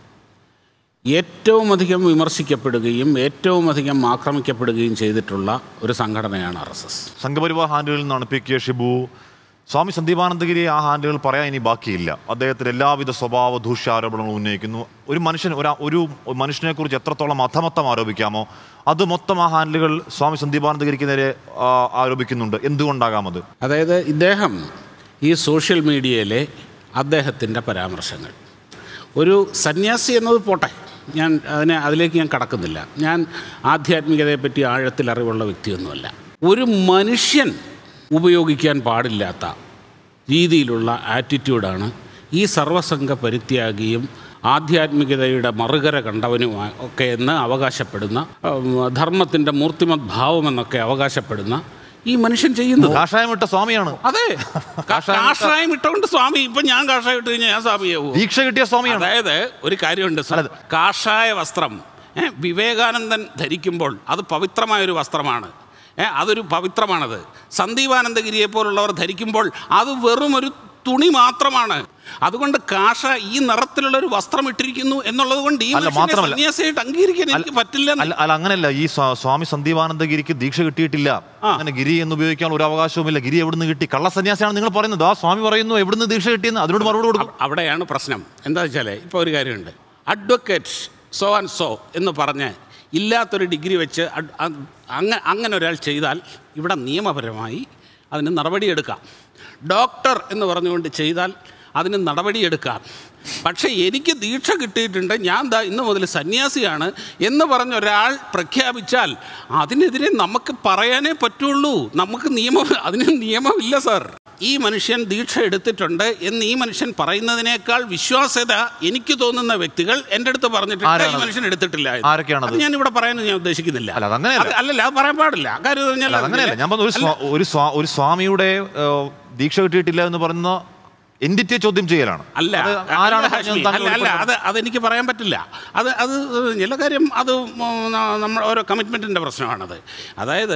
ഏറ്റവും അധികം വിമർശിക്കപ്പെടുകയും ഏറ്റവും അധികം ആക്രമിക്കപ്പെടുകയും ചെയ്തിട്ടുള്ള ഒരു സംഘടനയാണ് ആർ എസ് എസ് സംഘപരിവാർ ഹാൻഡിലിൽ നിന്നാണ് പി കെ ഷിബു സ്വാമി സന്ദീപാനന്ദഗിരി ആ ഹാൻഡിലുകൾ പറയാൻ ഇനി ബാക്കിയില്ല അദ്ദേഹത്തിന് എല്ലാവിധ സ്വഭാവ ദൂഷ്യാരോപണങ്ങളും ഉന്നയിക്കുന്നു ഒരു മനുഷ്യൻ ഒരു ഒരു മനുഷ്യനെ കുറിച്ച് എത്രത്തോളം അധമത്വം ആരോപിക്കാമോ അത് മൊത്തം ആ ഹാൻഡിലുകൾ സ്വാമി സന്ദീപാനന്ദഗിരിക്ക് നേരെ ആ, ആരോപിക്കുന്നുണ്ട് എന്തുകൊണ്ടാകാം അത് അതായത് ഇദ്ദേഹം ഈ സോഷ്യൽ മീഡിയയിലെ അദ്ദേഹത്തിൻ്റെ പരാമർശങ്ങൾ ഒരു സന്യാസി എന്നത് പോട്ടെ ഞാൻ അതിനെ അതിലേക്ക് ഞാൻ കടക്കുന്നില്ല ഞാൻ ആധ്യാത്മികതയെപ്പറ്റി ആഴത്തിൽ അറിവുള്ള വ്യക്തിയൊന്നുമല്ല ഒരു മനുഷ്യൻ ഉപയോഗിക്കാൻ പാടില്ലാത്ത രീതിയിലുള്ള ആറ്റിറ്റ്യൂഡാണ് ഈ സർവസംഘ പരിത്യാഗിയും ആധ്യാത്മികതയുടെ മറുകര കണ്ടവനുമാ ഒക്കെ എന്ന് അവകാശപ്പെടുന്ന ധർമ്മത്തിൻ്റെ മൂർത്തിമത് ഭാവമെന്നൊക്കെ അവകാശപ്പെടുന്ന ഈ മനുഷ്യൻ ചെയ്യുന്നത് കാഷായമിട്ട സ്വാമിയാണ് അതെ കാഷായം കാഷായം ഇട്ടുകൊണ്ട് സ്വാമി ഇപ്പൊ ഞാൻ കാഷായം ഇട്ട് കഴിഞ്ഞാൽ ഞാൻ സ്വാമിയാവൂ ദീക്ഷ കിട്ടിയ സ്വാമിയാണ് അതായത് ഒരു കാര്യമുണ്ട് സർ. കാഷായ വസ്ത്രം ഏ, വിവേകാനന്ദൻ ധരിക്കുമ്പോൾ അത് പവിത്രമായ ഒരു വസ്ത്രമാണ് ഏ, അതൊരു പവിത്രമാണത് സന്ദീപാനന്ദഗിരിയെ പോലുള്ളവർ ധരിക്കുമ്പോൾ അത് വെറും ഒരു തുണി മാത്രമാണ് അതുകൊണ്ട് കാഷ ഈ നിറത്തിലുള്ള ഒരു വസ്ത്രം ഇട്ടിരിക്കുന്നു എന്നുള്ളത് കൊണ്ട് ഈ അല്ല, മനുഷ്യനെ മാത്രമല്ല. സന്യാസിയായിട്ട് അംഗീകരിക്കാൻ എനിക്ക് പറ്റില്ല അല്ല അല്ല അങ്ങനെയല്ല ഈ സ്വാ- സ്വാമി സന്ദീപാനന്ദഗിരിക്ക് ദീക്ഷ കിട്ടിയിട്ടില്ല അങ്ങനെ ഗിരി എന്ന് ഉപയോഗിക്കാൻ ഒരു അവകാശവുമില്ല ഗിരി എവിടുന്ന് കിട്ടി കള്ള സന്യാസിയാണ് നിങ്ങൾ പറയുന്നത് ആ സ്വാമി പറയുന്നു എവിടുന്ന് ദീക്ഷ കിട്ടിയെന്ന് അതിനോട് മറുപടി കൊടുക്കും അവ- അവിടെയാണ് പ്രശ്നം എന്താ വെച്ചാൽ ഇപ്പോൾ ഒരു കാര്യമുണ്ട് അഡ്വക്കേറ്റ് സോ ആൻഡ് സോ എന്ന് പറഞ്ഞ് ഇല്ലാത്തൊരു ഡിഗ്രി വെച്ച് അഡ്- അ- അങ്ങ അങ്ങനെ ഒരാൾ ചെയ്താൽ ഇവിടെ നിയമപരമായി അതിന് നടപടിയെടുക്കാം ഡോക്ടർ എന്ന് പറഞ്ഞുകൊണ്ട് ചെയ്താൽ അതിന് നടപടിയെടുക്കാം പക്ഷേ എനിക്ക് ദീക്ഷ കിട്ടിയിട്ടുണ്ട് ഞാൻ ദാ ഇന്ന് മുതൽ സന്യാസിയാണ് എന്ന് പറഞ്ഞ ഒരാൾ പ്രഖ്യാപിച്ചാൽ അതിനെതിരെ നമുക്ക് പറയാനേ പറ്റുള്ളൂ നമുക്ക് നിയമം അതിന് നിയമമില്ല സാർ ഈ മനുഷ്യൻ ദീക്ഷ എടുത്തിട്ടുണ്ട് എന്ന് ഈ മനുഷ്യൻ പറയുന്നതിനേക്കാൾ വിശ്വാസ്യത എനിക്ക് തോന്നുന്ന വ്യക്തികൾ എൻ്റെ അടുത്ത് പറഞ്ഞിട്ടുണ്ട് ഈ ആരാണത്? മനുഷ്യൻ എടുത്തിട്ടില്ല എന്ന്. ആരൊക്കെയാണത്? അത് ഞാൻ ഇവിടെ പറയാൻ ഞാൻ ഉദ്ദേശിക്കുന്നില്ല അല്ല, അതങ്ങനെയല്ല. അത് അല്ലല്ല അത് പറയാൻ പാടില്ല കാര്യം എന്ന് അല്ല പറഞ്ഞാൽ അങ്ങനെയല്ല ഞാൻ പറഞ്ഞു ഒരു സ്വാ- ഒരു സ്വാ- ഒരു സ്വാമിയുടെ ഏഹ്, ദീക്ഷ കിട്ടിയിട്ടില്ല എന്ന് പറയുന്ന എൻറ്റിറ്റിയെ ചോദ്യം ചെയ്യലാണ് അല്ല അത് അല്ല, ആരാണ് ഹാഷ്മി, താങ്കൾ അല്ല അല്ല ഉൾപ്പെടുന്നത്? അത് അതെനിക്ക് പറയാൻ പറ്റില്ല അത് അത് ചില കാര്യം അത് നമ്മൾ ഓരോ കമ്മിറ്റ്മെൻറ്റിൻ്റെ പ്രശ്നമാണത് അതായത്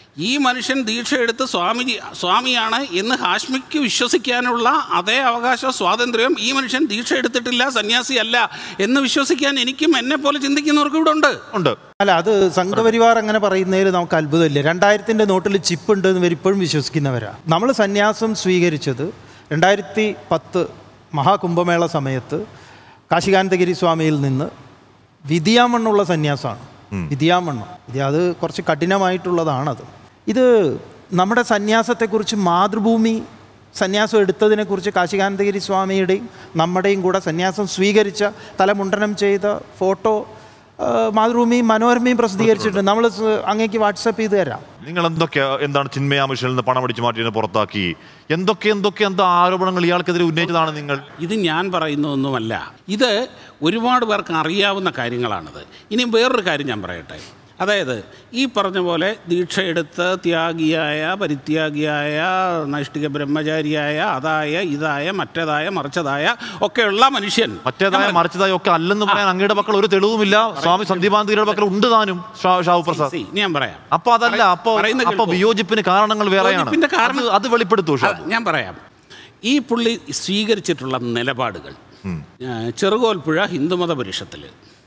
ഈ മനുഷ്യൻ ദീക്ഷ എടുത്ത് സ്വാമിജി സ്വാമിയാണ് എന്ന് ഹാഷ്മിക്ക് വിശ്വസിക്കാനുള്ള അതേ അവകാശ സ്വാതന്ത്ര്യം ഈ മനുഷ്യൻ ദീക്ഷ എടുത്തിട്ടില്ല സന്യാസി അല്ല എന്ന് വിശ്വസിക്കാൻ എനിക്കും എന്നെ പോലെ ചിന്തിക്കുന്നവർക്കും ഇവിടെ ഉണ്ട് ഉണ്ട് അല്ല അത് സംഘപരിവാർ അങ്ങനെ പറയുന്നതിൽ നമുക്ക് അത്ഭുതമില്ല രണ്ടായിരത്തിൻ്റെ നോട്ടിൽ ചിപ്പ് ഉണ്ട് എന്ന് ഇവർ ഇപ്പോഴും വിശ്വസിക്കുന്നവരാ നമ്മൾ സന്യാസം സ്വീകരിച്ചത് രണ്ടായിരത്തി പത്ത് മഹാകുംഭമേള സമയത്ത് കാശികാനന്ദഗിരി സ്വാമിയിൽ നിന്ന് വിധിയാമണ്ണുള്ള സന്യാസമാണ് വിധിയാമണ്ണം ഇത് അത് കുറച്ച് കഠിനമായിട്ടുള്ളതാണത് ഇത് നമ്മുടെ സന്യാസത്തെക്കുറിച്ച് മാതൃഭൂമി സന്യാസം എടുത്തതിനെക്കുറിച്ച് കാശികാനന്ദഗിരി സ്വാമിയുടെയും നമ്മുടെയും കൂടെ സന്യാസം സ്വീകരിച്ച തലമുണ്ടനം ചെയ്ത ഫോട്ടോ ആ, മാതൃഭൂമിയും മനോരമയും പ്രസിദ്ധീകരിച്ചിട്ടുണ്ട് നമ്മൾ അങ്ങേക്ക് വാട്സപ്പ് ചെയ്ത് തരാം നിങ്ങൾ എന്തൊക്കെ എന്താണ് ചിന്മയ മിഷനിൽ നിന്ന് പണം അടിച്ചു മാറ്റിയതിനെ പുറത്താക്കി എന്തൊക്കെ എന്തൊക്കെ എന്താ ആരോപണങ്ങൾ ഇയാൾക്കെതിരെ ഉന്നയിച്ചതാണ് നിങ്ങൾ ഇത് ഞാൻ പറയുന്നതൊന്നുമല്ല ഇത് ഒരുപാട് പേർക്ക് അറിയാവുന്ന കാര്യങ്ങളാണിത് ഇനി വേറൊരു കാര്യം ഞാൻ പറയട്ടെ അതായത് ഈ പറഞ്ഞ പോലെ ദീക്ഷയെടുത്ത് ത്യാഗിയായ പരിത്യാഗിയായ നൈഷ്ഠിക ബ്രഹ്മചാരിയായ അതായ ഇതായ മറ്റേതായ മറിച്ചതായ ഒക്കെയുള്ള മനുഷ്യൻ മറ്റേതായ മറിച്ചതായ ഒക്കെ അല്ലെന്ന് പറയാൻ അങ്ങയുടെ പക്കൽ ഒരു തെളിവുമില്ല സ്വാമി സന്ദീപാനന്ദയുടെ പക്കൽ ഉണ്ട് താനും ഷാ- ഷാഹു പ്രസാദ് See, ഞാൻ പറയാം അപ്പൊ അതല്ല അപ്പൊ പറയുന്നത് അപ്പൊ കേൾക്കൂ. വിയോജിപ്പിന് കാരണങ്ങൾ വേറെയാണ് വിയോജിപ്പിന്റെ കാരണം- അത് അത് വെളിപ്പെടുത്തൂ ഷാ അത് ഞാൻ പറയാം ഈ പുള്ളി സ്വീകരിച്ചിട്ടുള്ള നിലപാടുകൾ ആ, ചെറുകോൽപ്പുഴ ഹിന്ദുമത പരിഷത്തിൽ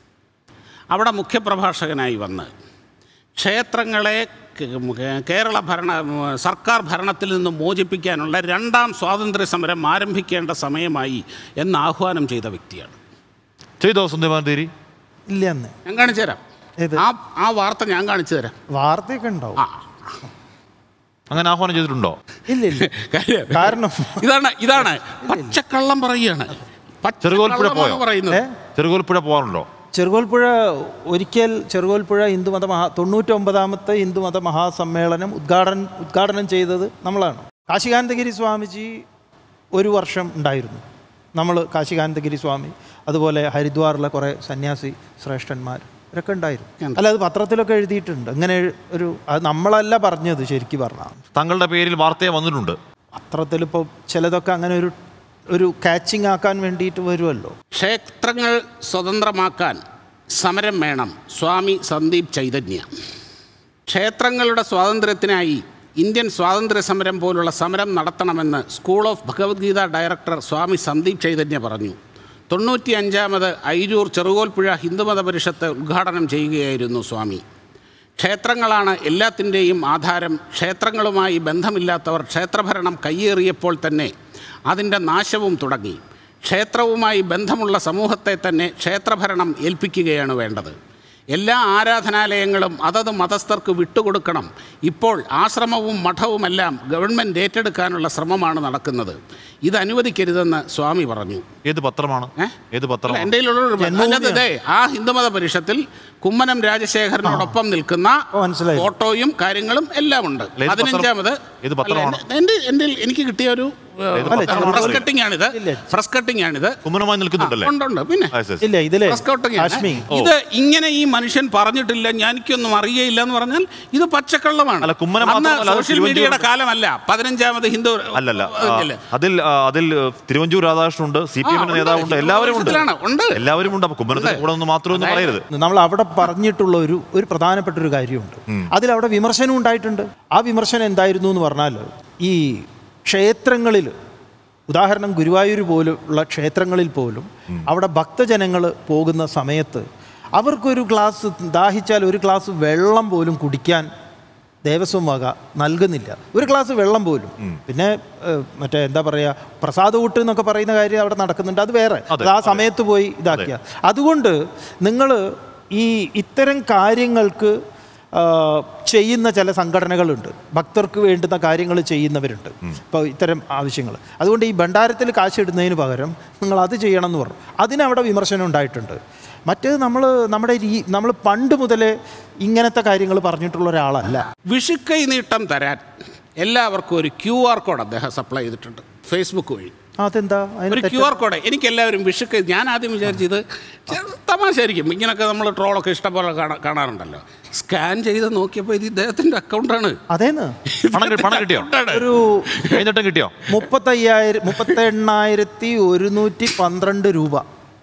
അവിടെ മുഖ്യപ്രഭാഷകനായി വന്ന് ക്ഷേത്രങ്ങളെ കേ- കേരള ഭരണ സർക്കാർ ഭരണത്തിൽ നിന്ന് മോചിപ്പിക്കാനുള്ള രണ്ടാം സ്വാതന്ത്ര്യ സമരം ആരംഭിക്കേണ്ട സമയമായി എന്ന് ആഹ്വാനം ചെയ്ത വ്യക്തിയാണ് ചെയ്തോ സന്ദീപാനന്ദേരി ഇല്ല എന്ന് ഞാൻ കാണിച്ചു തരാം ഏത്? ആ ആ വാർത്ത ഞാൻ കാണിച്ചു തരാം വാർത്തയൊക്കെ ഉണ്ടാവും ആ അങ്ങനെ ആഹ്വാനം ചെയ്തിട്ടുണ്ടോ ഇല്ല ഇല്ല കാര്യം കാരണം ഇതാണ് ഇതാണ് പച്ചക്കള്ളം പറയുകയാണ് ചെറുകോൽപ്പുഴ പച്ചക്കള്ളമാണ് പോയോ? പറയുന്നത് ഏ? ചെറുകോൽപ്പുഴ പോകാറുണ്ടോ ചെറുകോൽപ്പുഴ ഒരിക്കൽ ചെറുകോൽപ്പുഴ ഹിന്ദുമത മഹാ തൊണ്ണൂറ്റൊമ്പതാമത്തെ ഹിന്ദുമത മഹാസമ്മേളനം ഉദ്ഘാടനം ഉദ്ഘാടനം ചെയ്തത് നമ്മളാണ് കാശികാനന്ദഗിരി സ്വാമിജി ഒരു വർഷം ഉണ്ടായിരുന്നു നമ്മൾ കാശികാനന്ദഗിരി സ്വാമി അതുപോലെ ഹരിദ്വാറിലെ കുറേ സന്യാസി ശ്രേഷ്ഠന്മാർ ഇവരൊക്കെ ഉണ്ടായിരുന്നു അല്ല അത് പത്രത്തിലൊക്കെ എഴുതിയിട്ടുണ്ട് അങ്ങനെ ഒരു അത് നമ്മളല്ല പറഞ്ഞത് ശരിക്കും പറഞ്ഞാൽ താങ്കളുടെ പേരിൽ വാർത്തയെ വന്നിട്ടുണ്ട് പത്രത്തിലിപ്പോൾ ചിലതൊക്കെ അങ്ങനെ ഒരു ഒരു കാച്ചിങ് ആക്കാൻ വേണ്ടിയിട്ട് വരുമല്ലോ ക്ഷേത്രങ്ങൾ സ്വതന്ത്രമാക്കാൻ സമരം വേണം സ്വാമി സന്ദീപ് ചൈതന്യ ക്ഷേത്രങ്ങളുടെ സ്വാതന്ത്ര്യത്തിനായി ഇന്ത്യൻ സ്വാതന്ത്ര്യ സമരം പോലുള്ള സമരം നടത്തണമെന്ന് school of Bhagavad Gita director Swami Sandeep Chaitanya പറഞ്ഞു തൊണ്ണൂറ്റി അഞ്ചാമത് ഐരൂർ ചെറുകോൽപ്പുഴ ഹിന്ദുമത പരിഷത്ത് ഉദ്ഘാടനം ചെയ്യുകയായിരുന്നു സ്വാമി ക്ഷേത്രങ്ങളാണ് എല്ലാത്തിൻ്റെയും ആധാരം ക്ഷേത്രങ്ങളുമായി ബന്ധമില്ലാത്തവർ ക്ഷേത്രഭരണം കയ്യേറിയപ്പോൾ തന്നെ അതിൻ്റെ നാശവും തുടങ്ങി ക്ഷേത്രവുമായി ബന്ധമുള്ള സമൂഹത്തെ തന്നെ ക്ഷേത്രഭരണം ഏൽപ്പിക്കുകയാണ് വേണ്ടത് എല്ലാ ആരാധനാലയങ്ങളും അതത് മതസ്ഥർക്ക് വിട്ടുകൊടുക്കണം ഇപ്പോൾ ആശ്രമവും മഠവുമെല്ലാം ഗവൺമെൻറ് ഏറ്റെടുക്കാനുള്ള ശ്രമമാണ് നടക്കുന്നത് ഇത് അനുവദിക്കരുതെന്ന് സ്വാമി പറഞ്ഞു ഏത് പത്രമാണ് ഏ? ഏത് അല്ല, പത്രമാണ് എൻ്റെ കയ്യിലുള്ള അതിനകത്ത് ദേ, ആ ഹിന്ദുമത പരിഷത്തിൽ കുമ്മനം രാജശേഖരനോടൊപ്പം നിൽക്കുന്ന ഓ, മനസ്സിലായി. ഫോട്ടോയും കാര്യങ്ങളും എല്ലാം ഉണ്ട് അല്ല, ഏത് പത്രം? പതിനഞ്ചാമത് ഏത് പത്രമാണ്? അല്ല, എൻ്റെ എൻ്റെ എനിക്ക് കിട്ടിയ ഒരു ഏത് പത്രമാണ്? പ്രസ് കട്ടിംഗ് ആണിത് ഇല്ല. പ്രസ് കട്ടിംഗ് ആണിത് കുമ്മനമായി നിൽക്കുന്നുണ്ടല്ലേ ഉണ്ട് ഉണ്ട് പിന്നെ ആ, yes, yes. ഇല്ല ഇതിലെ പ്രസ് കട്ടിംഗ് ആണ്. കാശ്മീർ ഇത് ഇങ്ങനെ ഈ മനുഷ്യൻ പറഞ്ഞിട്ടില്ല ഞാനിക്കൊന്നും അറിയയില്ല എന്ന് പറഞ്ഞാൽ ഇത് പച്ചക്കള്ളമാണ് അല്ല, കുമ്മനം അന്ന് മാത്രമല്ല, അത് സോഷ്യൽ മീഡിയയുടെ തിരുവനന്തപുരം- കാലമല്ല പതിനഞ്ചാമത് ഹിന്ദു അല്ലല്ല ആ, ഇല്ലേ? അതിൽ ആ, അതിൽ ആ, തിരുവഞ്ചൂർ രാധാകൃഷ്ണൻ ഉണ്ട് സി പി ആ, എമ്മിന്റെ ഉണ്ട്. നേതാവുണ്ട് എല്ലാവരും ഉണ്ട് ഹിന്ദുപക്ഷത്തിലാണ്, ഉണ്ട്. എല്ലാവരും ഉണ്ട് അപ്പൊ കുമ്മനത്തിന് കൂടെ ഒന്ന് മാത്രമൊന്നും പറയരുത് നമ്മൾ അവിടെ പറഞ്ഞിട്ടുള്ള ഒരു ഒരു പ്രധാനപ്പെട്ട ഒരു കാര്യമുണ്ട് അതിലവിടെ വിമർശനം ഉണ്ടായിട്ടുണ്ട് ആ വിമർശനം എന്തായിരുന്നു എന്ന് പറഞ്ഞാൽ ഈ ക്ഷേത്രങ്ങളിൽ ഉദാഹരണം ഗുരുവായൂർ പോലുള്ള ക്ഷേത്രങ്ങളിൽ പോലും അവിടെ ഭക്തജനങ്ങൾ പോകുന്ന സമയത്ത് അവർക്കൊരു ഗ്ലാസ് ദാഹിച്ചാൽ ഒരു ഗ്ലാസ് വെള്ളം പോലും കുടിക്കാൻ ദേവസ്വം വക നൽകുന്നില്ല ഒരു ഗ്ലാസ് വെള്ളം പോലും പിന്നെ ഏഹ്, മറ്റേ എന്താ പറയുക പ്രസാദ ഊട്ട് എന്നൊക്കെ പറയുന്ന കാര്യം അവിടെ നടക്കുന്നുണ്ട് അത് വേറെ അതെ, അത് ആ സമയത്ത് പോയി ഇതാക്കിയ അതുകൊണ്ട് നിങ്ങൾ ഈ ഇത്തരം കാര്യങ്ങൾക്ക് ആ, ചെയ്യുന്ന ചില സംഘടനകളുണ്ട് ഭക്തർക്ക് വേണ്ടുന്ന കാര്യങ്ങൾ ചെയ്യുന്നവരുണ്ട് ഇപ്പോൾ ഇത്തരം ആവശ്യങ്ങൾ അതുകൊണ്ട് ഈ ഭണ്ഡാരത്തിൽ കാശിടുന്നതിന് പകരം നിങ്ങൾ അത് ചെയ്യണം എന്ന് പറഞ്ഞു അതിനവിടെ വിമർശനം ഉണ്ടായിട്ടുണ്ട് മറ്റേത് നമ്മൾ നമ്മുടെ രീ നമ്മൾ പണ്ട് മുതലേ ഇങ്ങനത്തെ കാര്യങ്ങൾ പറഞ്ഞിട്ടുള്ള ഒരാളല്ല വിഷുക്കൈ നീട്ടം തരാൻ എല്ലാവർക്കും ഒരു ക്യു ആർ കോഡ് അദ്ദേഹം സപ്ലൈ ചെയ്തിട്ടുണ്ട് ഫേസ്ബുക്ക് വഴി അതെന്താ ഒരു അതിന് ക്യു ആർ കോഡ് എനിക്ക് എല്ലാവരും വിഷുക്കൈ ഞാൻ ആദ്യം വിചാരിച്ചത് ചെ- തമാശയായിരിക്കും ഇങ്ങനൊക്കെ നമ്മൾ ട്രോളൊക്കെ ഇഷ്ടംപോലെ കാണാ- കാണാറുണ്ടല്ലോ സ്കാൻ ചെയ്ത് നോക്കിയപ്പോൾ ഇത് ഇദ്ദേഹത്തിൻ്റെ അക്കൗണ്ടാണ് അതേന്ന് പണം കി- പണം കിട്ടിയോ ഒരു കൈനീട്ടം കിട്ടിയോ മുപ്പത്തയ്യായിരം മുപ്പത്തി എണ്ണായിരത്തി ഒരുന്നൂറ്റി പന്ത്രണ്ട് രൂപ കിട്ടി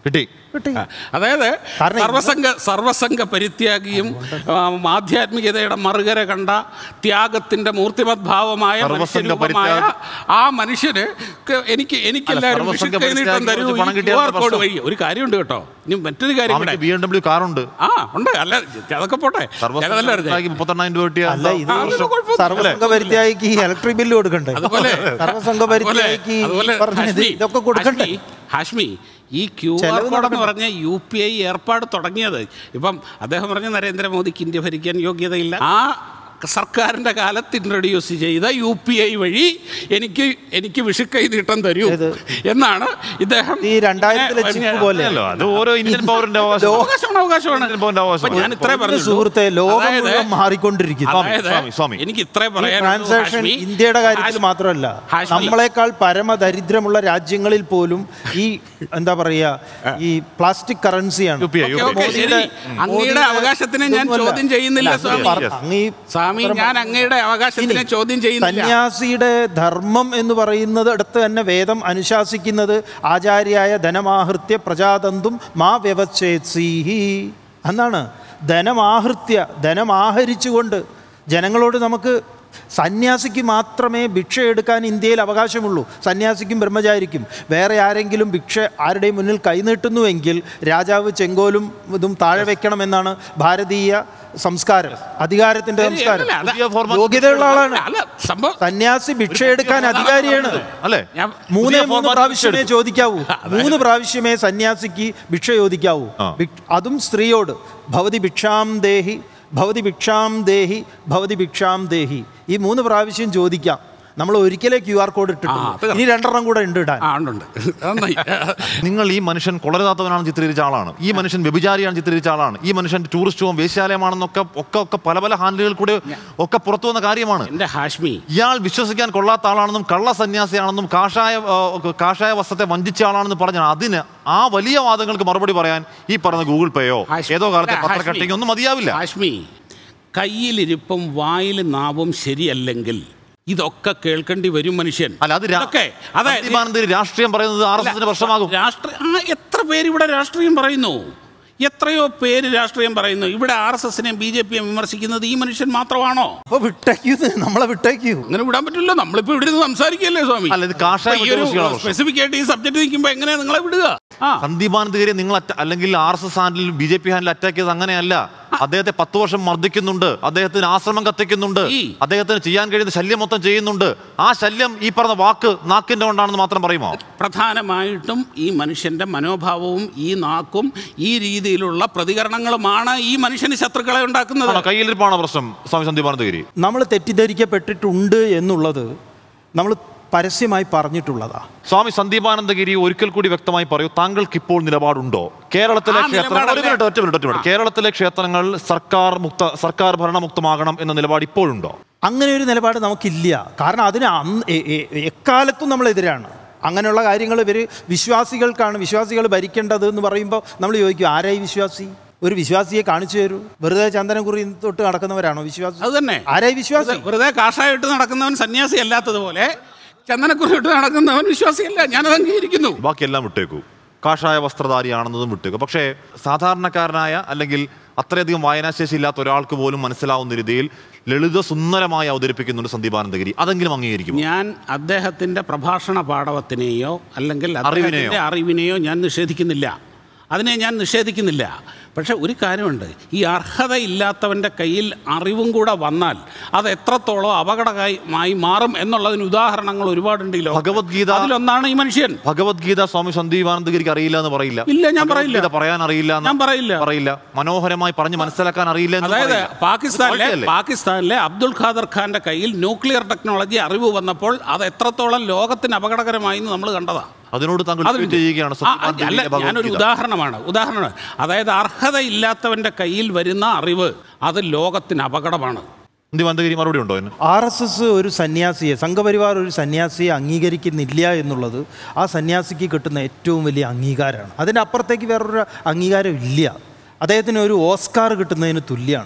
വിട്ടേ. ആ, അതായത് കാരണം ഇന്ന് സർവസംഘ സർവസംഘ പരിത്യാഗിയും ആ, ആധ്യാത്മികതയുടെ മറുകര കണ്ട ത്യാഗത്തിന്റെ മൂർത്തിമത് ഭാവമായ സർവ്വസംഘ മനുഷ്യരൂപമായ പരിത്യാഗ- ആ മനുഷ്യന് ക്ക് എനിക്ക് എനിക്കെല്ലാവരും സർവ്വസംഘ വിഷു കൈനീട്ടം പരിത്യാഗി തരൂ കുറച്ച് പണം ക്യു കിട്ടിയാൽ ആർ കോഡ് പ്രശ്നം. വഴി ഒരു കാര്യമുണ്ട് കേട്ടോ ഇനി മറ്റൊരു കാര്യം കൂടെ ബി എം ഡബ്ല്യു കാറുണ്ട് ആ ഉണ്ട് അല്ല അതൊക്കെ പോട്ടെ ഞാനതല്ല പറഞ്ഞത്. മുപ്പത്തെണ്ണായിരം രൂപ കിട്ടിയ അല്ല ഇത് ആ, അതൊന്നും കുഴപ്പമൊന്നുമില്ല. സർവസംഘ പരിത്യാഗിക്ക് ഈ ഇലക്ട്രിക് ബില്ല് കൊടുക്കണ്ടേ അതുപോലെ സർവസംഘ അതുപോലെ- പരിത്യാഗിക്ക് ഈ അതുപോലെ പറഞ്ഞത് ഹാഷ്മി, ഇതൊക്കെ കൊടുക്കണ്ടേ ഹാഷ്മി, ഹാഷ്മി ഈ ക്യു ആർ ചെലവ് കോഡ് എന്ന് നടക്കട്ടെ. പറഞ്ഞ യു പി ഐ ഏർപ്പാട് തുടങ്ങിയത് ഇപ്പം അദ്ദേഹം പറഞ്ഞ നരേന്ദ്രമോദിക്ക് ഇന്ത്യ ഭരിക്കാൻ യോഗ്യതയില്ല ആ സർക്കാരിന്റെ കാലത്ത് ഇൻട്രൊഡ്യൂസ് ചെയ്ത യു പി ഐ വഴി എനിക്ക് എനിക്ക് വിഷുക്കൈ നീട്ടം തരൂ ഏത്? എന്നാണ് ഇദ്ദേഹം ഈ രണ്ടായിരത്തിലെ ഏ, ചിപ്പ് പോലെ അല്ലോ അത് ഓരോ ഇന്ത്യൻ പൗരന്റെ അവകാശം അവകാശമാണ് അവകാശമാണ് ഇന്ത്യൻ പൗരന്റെ അവകാശം. അപ്പൊ ഞാൻ ഇത്രേ ഒരു പറഞ്ഞു സുഹൃത്തെ ലോകം മുഴുവൻ മാറിക്കൊണ്ടിരിക്കുന്നു സ്വാമി, അതായത് സ്വാമി, സ്വാമി. എനിക്ക് ഇത്രേ ഈ പറയാൻ ട്രാൻസാക്ഷൻ ഇന്ത്യയുടെ കാര്യത്തിൽ മാത്രമല്ല നമ്മളെക്കാൾ പരമദരിദ്രമുള്ള രാജ്യങ്ങളിൽ പോലും ഈ എന്താ പറയുക ഈ പ്ലാസ്റ്റിക് കറൻസിയാണ് UPI, ഓക്കെ, ഓക്കെ, ശരി. അങ്ങയുടെ അവകാശത്തിനെ ഞാൻ ചോദ്യം ചെയ്യുന്നില്ല, സ്വാമി. സ്വാമി ഞാൻ അങ്ങയുടെ അവകാശത്തിനെ ചോദ്യം ചെയ്യുന്നില്ല സന്യാസിയുടെ ധർമ്മം എന്ന് പറയുന്നത് അടുത്ത് തന്നെ വേദം അനുശാസിക്കുന്നത് ആചാര്യായ ധനമാഹൃത്യ പ്രജാതന്തും മാ വ്യവച്ഛേത്സീഹി എന്നാണ് ധനമാഹൃത്യ ധനമാഹരിച്ചുകൊണ്ട് ജനങ്ങളോട് നമുക്ക് സന്യാസിക്ക് മാത്രമേ ഭിക്ഷ എടുക്കാൻ ഇന്ത്യയിൽ അവകാശമുള്ളൂ സന്യാസിക്കും ബ്രഹ്മചാരിക്കും വേറെ ആരെങ്കിലും ഭിക്ഷ ആരുടെയും മുന്നിൽ കൈനീട്ടുന്നുവെങ്കിൽ രാജാവ് ചെങ്കോലും ഇതും താഴെ വെക്കണമെന്നാണ് ഭാരതീയ സംസ്കാരം അധികാരത്തിന്റെ സംസ്കാരം അല്ല, അല്ല, പുതിയ ഫോർമാറ്റ് യോഗ്യതയുള്ള ആളാണ് അല്ല സംഭവം സന്യാസി ഭിക്ഷ എടുക്കാൻ അധികാരിയാണ് അല്ലേ ഞാൻ മൂന്നേ പുതിയ മൂന്ന് ഫോർമാറ്റ് പ്രാവശ്യമേ ചോദിക്കാവൂ മൂന്ന് പ്രാവശ്യമേ സന്യാസിക്ക് ഭിക്ഷ ചോദിക്കാവൂ ആ. ഭിക്ഷ- അതും സ്ത്രീയോട് ഭവതി ഭിക്ഷാം ദേഹി ഭവതി ഭിക്ഷാം ദേഹി ഭവതി ഭിക്ഷാം ദേഹി ഈ മൂന്ന് പ്രാവശ്യം ചോദിക്കാം നമ്മൾ ഒരിക്കലേ ക്യു ആർ കോഡ് ആ, അത് ഇട്ടിട്ടുണ്ട് ഇനി രണ്ടെണ്ണം കൂടെ ഉണ്ട് ഇടാൻ ആ ഉണ്ടുണ്ട് നന്നായി നിങ്ങൾ ഈ മനുഷ്യൻ കൊളരാത്തവനാണെന്ന് ചിത്രീകരിച്ച ആളാണ് ഈ മനുഷ്യൻ വ്യഭിചാരിയാണ് ചിത്രീകരിച്ച ആളാണ് ഈ മനുഷ്യൻ ടൂറിസ്റ്റ് ഹോം വേശ്യാലയമാണെന്നൊക്കെ ഒക്കെ ഒക്കെ പല പല ഹാൻഡിലുകൾ കൂടെ ഒക്കെ പുറത്തു വന്ന കാര്യമാണ് എന്റെ ഹാഷ്മി ഇയാൾ വിശ്വസിക്കാൻ കൊള്ളാത്ത ആളാണെന്നും കള്ള സന്യാസിയാണെന്നും കാഷായ ആ, കാഷായ വസ്ത്രത്തെ വഞ്ചിച്ച ആളാണെന്ന് പറഞ്ഞാൽ അതിന് ആ വലിയ വാദങ്ങൾക്ക് മറുപടി പറയാൻ ഈ പറഞ്ഞ ഗൂഗിൾ പേയോ ഹാഷ്മി. ഏതോ കാലത്തെ അല്ല, പത്ര ഹാഷ്മി. കട്ടിങ് ഒന്നും മതിയാവില്ല ഹാഷ്മി കയ്യിലിരിപ്പും വായിൽ നാവും ശരിയല്ലെങ്കിൽ ഇതൊക്കെ കേൾക്കേണ്ടി വരും മനുഷ്യൻ അല്ല അത് രാ- ഇതൊക്കെ അതായത് സന്ദീപാനന്ദന് രാഷ്ട്രീയം പറയുന്നത് ആർ എസ് എസിന് പ്രശ്നമാകും രാഷ്ട്രീയ ആ എത്ര പേര് ഇവിടെ രാഷ്ട്രീയം പറയുന്നു എത്രയോ പേര് രാഷ്ട്രീയം പറയുന്നു ഇവിടെ ആർ എസ് എസിനെയും ബി ജെ പിയും വിമർശിക്കുന്നത് ഈ മനുഷ്യൻ മാത്രമാണോ അപ്പൊ വിട്ടേക്കൂ ഇത്, നമ്മളെ വിട്ടേക്കൂ അങ്ങനെ വിടാൻ പറ്റില്ല നമ്മളിപ്പോ ഇവിടെ നിന്ന് സംസാരിക്കല്ലേ സ്വാമി അല്ല, ഇത് കാഷായ അപ്പൊ ഈ ഒരു വിട്ടുവീഴ്ചയാണ് പ്രശ്നം. സ്പെസിഫിക് ആയിട്ട് ഈ സബ്ജക്ട് നിൽക്കുമ്പോ എങ്ങനെയാ നിങ്ങളെ വിടുക ആ സന്ദീപാനന്ദഗിരി നിങ്ങൾ അറ്റ- അല്ലെങ്കിൽ R S S handle B J P handle attack ചെയ്ത് അങ്ങനെയല്ല അദ്ദേഹത്തെ പത്ത് വർഷം മർദ്ദിക്കുന്നുണ്ട് അദ്ദേഹത്തിന് ആശ്രമം കത്തിക്കുന്നുണ്ട് ഈ. അദ്ദേഹത്തിന് ചെയ്യാൻ കഴിയുന്ന ശല്യം മൊത്തം ചെയ്യുന്നുണ്ട് ആ ശല്യം ഈ പറഞ്ഞ വാക്ക് നാക്കിന്റെ കൊണ്ടാണെന്ന് മാത്രം പറയുമോ പ്രധാനമായിട്ടും ഈ മനുഷ്യന്റെ മനോഭാവവും ഈ നാക്കും ഈ രീതിയിലുള്ള പ്രതികരണങ്ങളുമാണ് ഈ മനുഷ്യന് ശത്രുക്കളെ ഉണ്ടാക്കുന്നത് ആണോ കയ്യിലിരിപ്പാണോ പ്രശ്നം സ്വാമി സന്ദീപാനന്ദഗിരി നമ്മൾ തെറ്റിദ്ധരിക്കപ്പെട്ടിട്ടുണ്ട് എന്നുള്ളത് നമ്മൾ പരസ്യമായി പറഞ്ഞിട്ടുള്ളതാ സ്വാമി സന്ദീപാനന്ദഗിരി ഒരിക്കൽ കൂടി വ്യക്തമായി പറയൂ താങ്കൾക്ക് ഇപ്പോൾ നിലപാടുണ്ടോ കേരളത്തിലെ ആ ക്ഷേത്രങ്ങൾ ഒരു നിലപാടല്ലേ? മിനിറ്റ് ഒറ്റ മിനിറ്റ് ഒറ്റ മിനിറ്റ് കേരളത്തിലെ ക്ഷേത്രങ്ങൾ സർക്കാർ മുക്ത സർക്കാർ ഭരണമുക്തമാകണം എന്ന നിലപാട് ഇപ്പോഴുണ്ടോ അങ്ങനെ ഒരു നിലപാട് നമുക്കില്ല കാരണം അതിന് അന്ന് എ- എ- എക്കാലത്തും നമ്മൾ എതിരാണ് അങ്ങനെയുള്ള കാര്യങ്ങൾ ഇവർ വിശ്വാസികൾക്കാണ് വിശ്വാസികൾ ഭരിക്കേണ്ടത് എന്ന് പറയുമ്പോൾ നമ്മൾ ചോദിക്കും ആരായി വിശ്വാസി ഒരു വിശ്വാസിയെ കാണിച്ചു തരൂ വെറുതെ ചന്ദനക്കുറി തൊട്ട് നടക്കുന്നവരാണോ വിശ്വാസി അത് തന്നെ ആരായി വിശ്വാസി വെറുതെ- വെറുതെ കാഷായിട്ട് നടക്കുന്നവൻ സന്യാസി അല്ലാത്തതുപോലെ ചന്ദനക്കുറിയിട്ട് നടക്കുന്നവൻ വിശ്വാസിയല്ല ഞാനത് അംഗീകരിക്കുന്നു ബാക്കിയെല്ലാം വിട്ടേക്കൂ കാഷായ വസ്ത്രധാരിയാണെന്നതും വിട്ടേക്കൂ പക്ഷേ സാധാരണക്കാരനായ അല്ലെങ്കിൽ അത്രയധികം വായനാശേഷി ഇല്ലാത്ത ഒരാൾക്ക് പോലും മനസ്സിലാവുന്ന രീതിയിൽ ലളിത സുന്ദരമായി അവതരിപ്പിക്കുന്നുണ്ട് സന്ദീപാനന്ദഗിരി അതെങ്കിലും അംഗീകരിക്കും ഞാൻ അദ്ദേഹത്തിന്റെ പ്രഭാഷണ പാടവത്തിനെയോ അല്ലെങ്കിൽ അറിവിനെയോ? അദ്ദേഹത്തിന്റെ അറിവിനെയോ ഞാൻ നിഷേധിക്കുന്നില്ല അതിനെ ഞാൻ നിഷേധിക്കുന്നില്ല പക്ഷെ ഒരു കാര്യമുണ്ട് ഈ അർഹതയില്ലാത്തവൻ്റെ കയ്യിൽ അറിവും കൂടെ വന്നാൽ അത് എത്രത്തോളം അപകടമായി മാറും എന്നുള്ളതിന് ഉദാഹരണങ്ങൾ ഒരുപാടുണ്ട് ഈ ലോകത്ത്. ഭഗവത്ഗീത- അതിലൊന്നാണ് ഈ മനുഷ്യൻ ഭഗവത്ഗീത സ്വാമി സന്ദീപാനന്ദഗിരിക്ക് അറിയില്ല എന്ന് പറയില്ല ഇല്ല, ഞാൻ പറയില്ല. ഭഗവത്ഗീത പറയാൻ അറിയില്ല എന്ന് ഞാൻ പറയില്ല. പറയില്ല മനോഹരമായി പറഞ്ഞ് മനസ്സിലാക്കാൻ അറിയില്ല എന്ന് അതായത് പറയില്ല. പാകിസ്ഥാനിലെ ഇത് പാകിസ്ഥാനിലെ അബ്ദുൽ ഖാദർ ഖാന്റെ കയ്യിൽ ന്യൂക്ലിയർ ടെക്നോളജി അറിവ് വന്നപ്പോൾ അത് എത്രത്തോളം ലോകത്തിന് അപകടകരമായി എന്ന് നമ്മൾ കണ്ടതാ അതിനോട് താങ്കൾ അത് ട്വീറ്റ് ചെയ്യുകയാണ് ആ, അല്ല സത്യവാൻ ഞാനൊരു ഭഗവത്ഗീത. ഉദാഹരണമാണ് ഉദാഹരണമാണ് അതായത് അർഹതയില്ലാത്തവന്റെ കയ്യിൽ വരുന്ന അറിവ് അത് ലോകത്തിന് അപകടമാണ് സന്ദീപാനന്ദഗിരി മറുപടി ഉണ്ടോ അതിന് ആർ എസ് എസ് ഒരു സന്യാസിയെ സംഘപരിവാർ ഒരു സന്യാസിയെ അംഗീകരിക്കുന്നില്ല എന്നുള്ളത് ആ സന്യാസിക്ക് കിട്ടുന്ന ഏറ്റവും വലിയ അംഗീകാരമാണ് അതിൻ്റെ അപ്പുറത്തേക്ക് വേറൊരു അംഗീകാരം ഇല്ല അദ്ദേഹത്തിന് ഒരു ഓസ്കാർ കിട്ടുന്നതിന് തുല്യമാണ്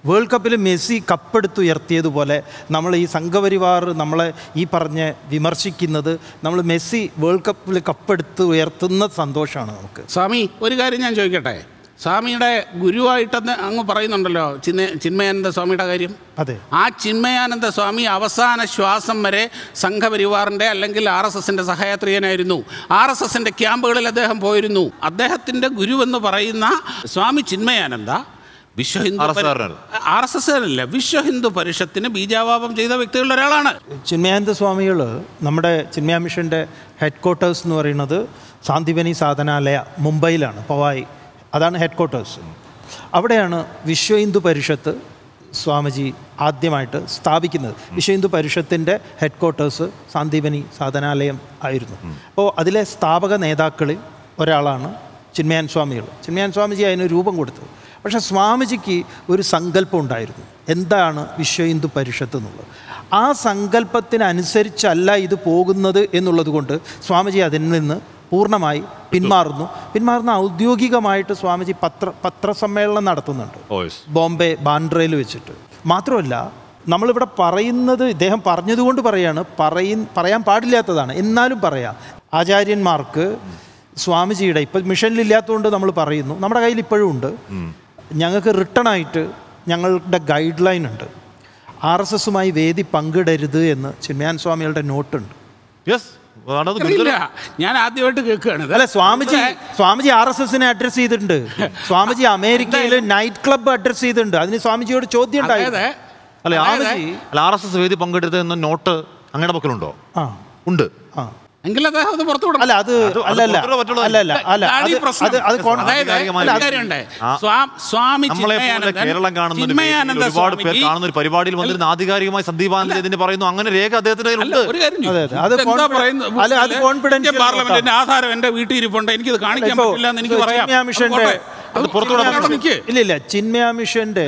വേൾഡ് കപ്പിൽ മെസ്സി കപ്പെടുത്തുയർത്തിയതുപോലെ നമ്മൾ ഈ സംഘപരിവാർ നമ്മളെ ഈ പറഞ്ഞ് വിമർശിക്കുന്നത് നമ്മൾ മെസ്സി വേൾഡ് കപ്പിൽ കപ്പെടുത്ത് ഉയർത്തുന്ന സന്തോഷമാണ് നമുക്ക് സ്വാമി ഒരു കാര്യം ഞാൻ ചോദിക്കട്ടെ സ്വാമിയുടെ ഗുരുവായിട്ടെന്ന് അങ്ങ് പറയുന്നുണ്ടല്ലോ ചിന്ന ചിന്മയാനന്ദ സ്വാമിയുടെ കാര്യം അതെ ആ ചിന്മയാനന്ദ സ്വാമി അവസാന ശ്വാസം വരെ സംഘപരിവാറിൻ്റെ അല്ലെങ്കിൽ ആർ എസ് എസിൻ്റെ സഹയാത്രികനായിരുന്നു ആർ എസ് എസിൻ്റെ ക്യാമ്പുകളിൽ അദ്ദേഹം പോയിരുന്നു അദ്ദേഹത്തിൻ്റെ ഗുരുവെന്ന് പറയുന്ന സ്വാമി ചിന്മയാനന്ദ വിശ്വ ഹിന്ദു RSS കാരനാണ്. ആർ എസ് എസ് അല്ല വിശ്വ ഹിന്ദു പരിഷത്തിന് ബീജാവാപം ചെയ്ത വ്യക്തികളിൽ ഒരാളാണ് ചിന്മയാനന്ദ സ്വാമികൾ നമ്മുടെ ചിന്മയ മിഷൻ്റെ ഹെഡ് ക്വാർട്ടേഴ്സ് എന്ന് പറയുന്നത് സാന്തിവനി സാധനാലയ മുംബൈയിലാണ് പവായി അതാണ് ഹെഡ് ക്വാർട്ടേഴ്സ് അവിടെയാണ് വിശ്വ ഹിന്ദു പരിഷത്ത് സ്വാമിജി ആദ്യമായിട്ട് സ്ഥാപിക്കുന്നത് വിശ്വ ഹിന്ദു പരിഷത്തിൻ്റെ ഹെഡ് ക്വാർട്ടേഴ്സ് സാന്ദീപനി സാധനാലയം ആയിരുന്നു അപ്പോൾ അതിലെ സ്ഥാപക നേതാക്കളിൽ ഒരാളാണ് ചിന്മയാൻ സ്വാമികൾ ചിന്മയാൻ സ്വാമിജി അതിന് രൂപം കൊടുത്തത് പക്ഷേ സ്വാമിജിക്ക് ഒരു സങ്കല്പം ഉണ്ടായിരുന്നു എന്താണ് വിശ്വ ഹിന്ദു പരിഷത്ത് എന്നുള്ളത് ആ സങ്കല്പത്തിനനുസരിച്ചല്ല ഇത് പോകുന്നത് എന്നുള്ളത് കൊണ്ട് സ്വാമിജി അതിൽ നിന്ന് പൂർണ്ണമായി പിന്മാറുന്നു പിന്മാറുന്ന ഔദ്യോഗികമായിട്ട് സ്വാമിജി പത്ര പത്രസമ്മേളനം നടത്തുന്നുണ്ട് ഓ യെസ് ബോംബെ ബാൻഡ്രയിൽ വെച്ചിട്ട് മാത്രമല്ല നമ്മളിവിടെ പറയുന്നത് ഇദ്ദേഹം പറഞ്ഞതുകൊണ്ട് പറയാണ് പറയ പറയാൻ പാടില്ലാത്തതാണ് എന്നാലും പറയാം ആചാര്യന്മാർക്ക് സ്വാമിജിയുടെ ഇപ്പം മിഷനിലില്ലാത്തതുകൊണ്ട് നമ്മൾ പറയുന്നു നമ്മുടെ കയ്യിൽ ഇപ്പോഴും ഉണ്ട് ഞങ്ങൾക്ക് റിട്ടേൺ ആയിട്ട് ഞങ്ങളുടെ ഗൈഡ് ലൈൻ ഉണ്ട് ആർ എസ് എസുമായി വേദി പങ്കിടരുത് എന്ന് ചിന്മയാൻ സ്വാമികളുടെ നോട്ടുണ്ട് യെസ് അതാണത് ഇല്ല ഞാൻ ആദ്യമായിട്ട് കേൾക്കുകയാണ് ഇത്. അല്ല സ്വാമിജി സ്വാമിജി ആർ എസ് എസിനെ അഡ്രസ് ചെയ്തിട്ടുണ്ട് സ്വാമിജി അമേരിക്കയിൽ നൈറ്റ് ക്ലബ്ബ് അഡ്രസ് ചെയ്തിട്ടുണ്ട് അതിന് സ്വാമിജിയോട് ചോദ്യം അതായത് ഉണ്ടായിരുന്നു അല്ല അതായത് സ്വാമിജി അല്ല ആർ എസ് എസ് വേദി പങ്കെടുത്തത് എന്ന നോട്ട് അങ്ങയുടെ പക്കലുണ്ടോ ആ ഉണ്ട് ആ എങ്കിൽ അദ്ദേഹം അത് പുറത്തു വിടണം അല്ല അത് അത് അല്ല അല്ല പുറത്തുള്ള മറ്റുള്ള- അല്ല അല്ല അല്ല ഇതാണ് ഈ അത് പ്രശ്നം. അത് അത് കോൺ- അതായത് ആധികാരികമായ ഒരു ഒരു കാര്യമുണ്ട്. ആ. സ്വാ- സ്വാമി നമ്മളെ പോലെ ചിന്മയാനന്ദൻ- കേരളം കാണുന്ന ഒരു വേദിയിൽ ചിന്മയാനന്ദ ഒരുപാട് പേർ സ്വാമിജി- കാണുന്ന ഒരു പരിപാടിയിൽ വന്നിരുന്ന ആധികാരികമായി സന്ദീപാനന്ദ ഇതിന് പറയുന്നു അങ്ങനെ രേഖ അദ്ദേഹത്തിന്റെ അല്ല, കയ്യിലുണ്ട് ഒരു കാര്യം ചെയ്യ്. അതെ, അതെ. അത് ഇതെന്താ confident- പറയുന്നത്? അല്ല, അത് confidential ഇന്ത്യൻ പാർലമെന്റിന്റെ ആധാരം എന്റെ വീട്ടിൽ ഇരിപ്പുണ്ട് എനിക്കിത് കാണിക്കാൻ ഇപ്പോ പറ്റില്ല എന്ന് എനിക്ക് പറയാം ചിന്മയ മിഷന്റെ അത് അത് പുറത്തു വിടാൻ അവിടെ നിൽക്ക്. ഇല്ല ഇല്ല ചിന്മയ മിഷന്റെ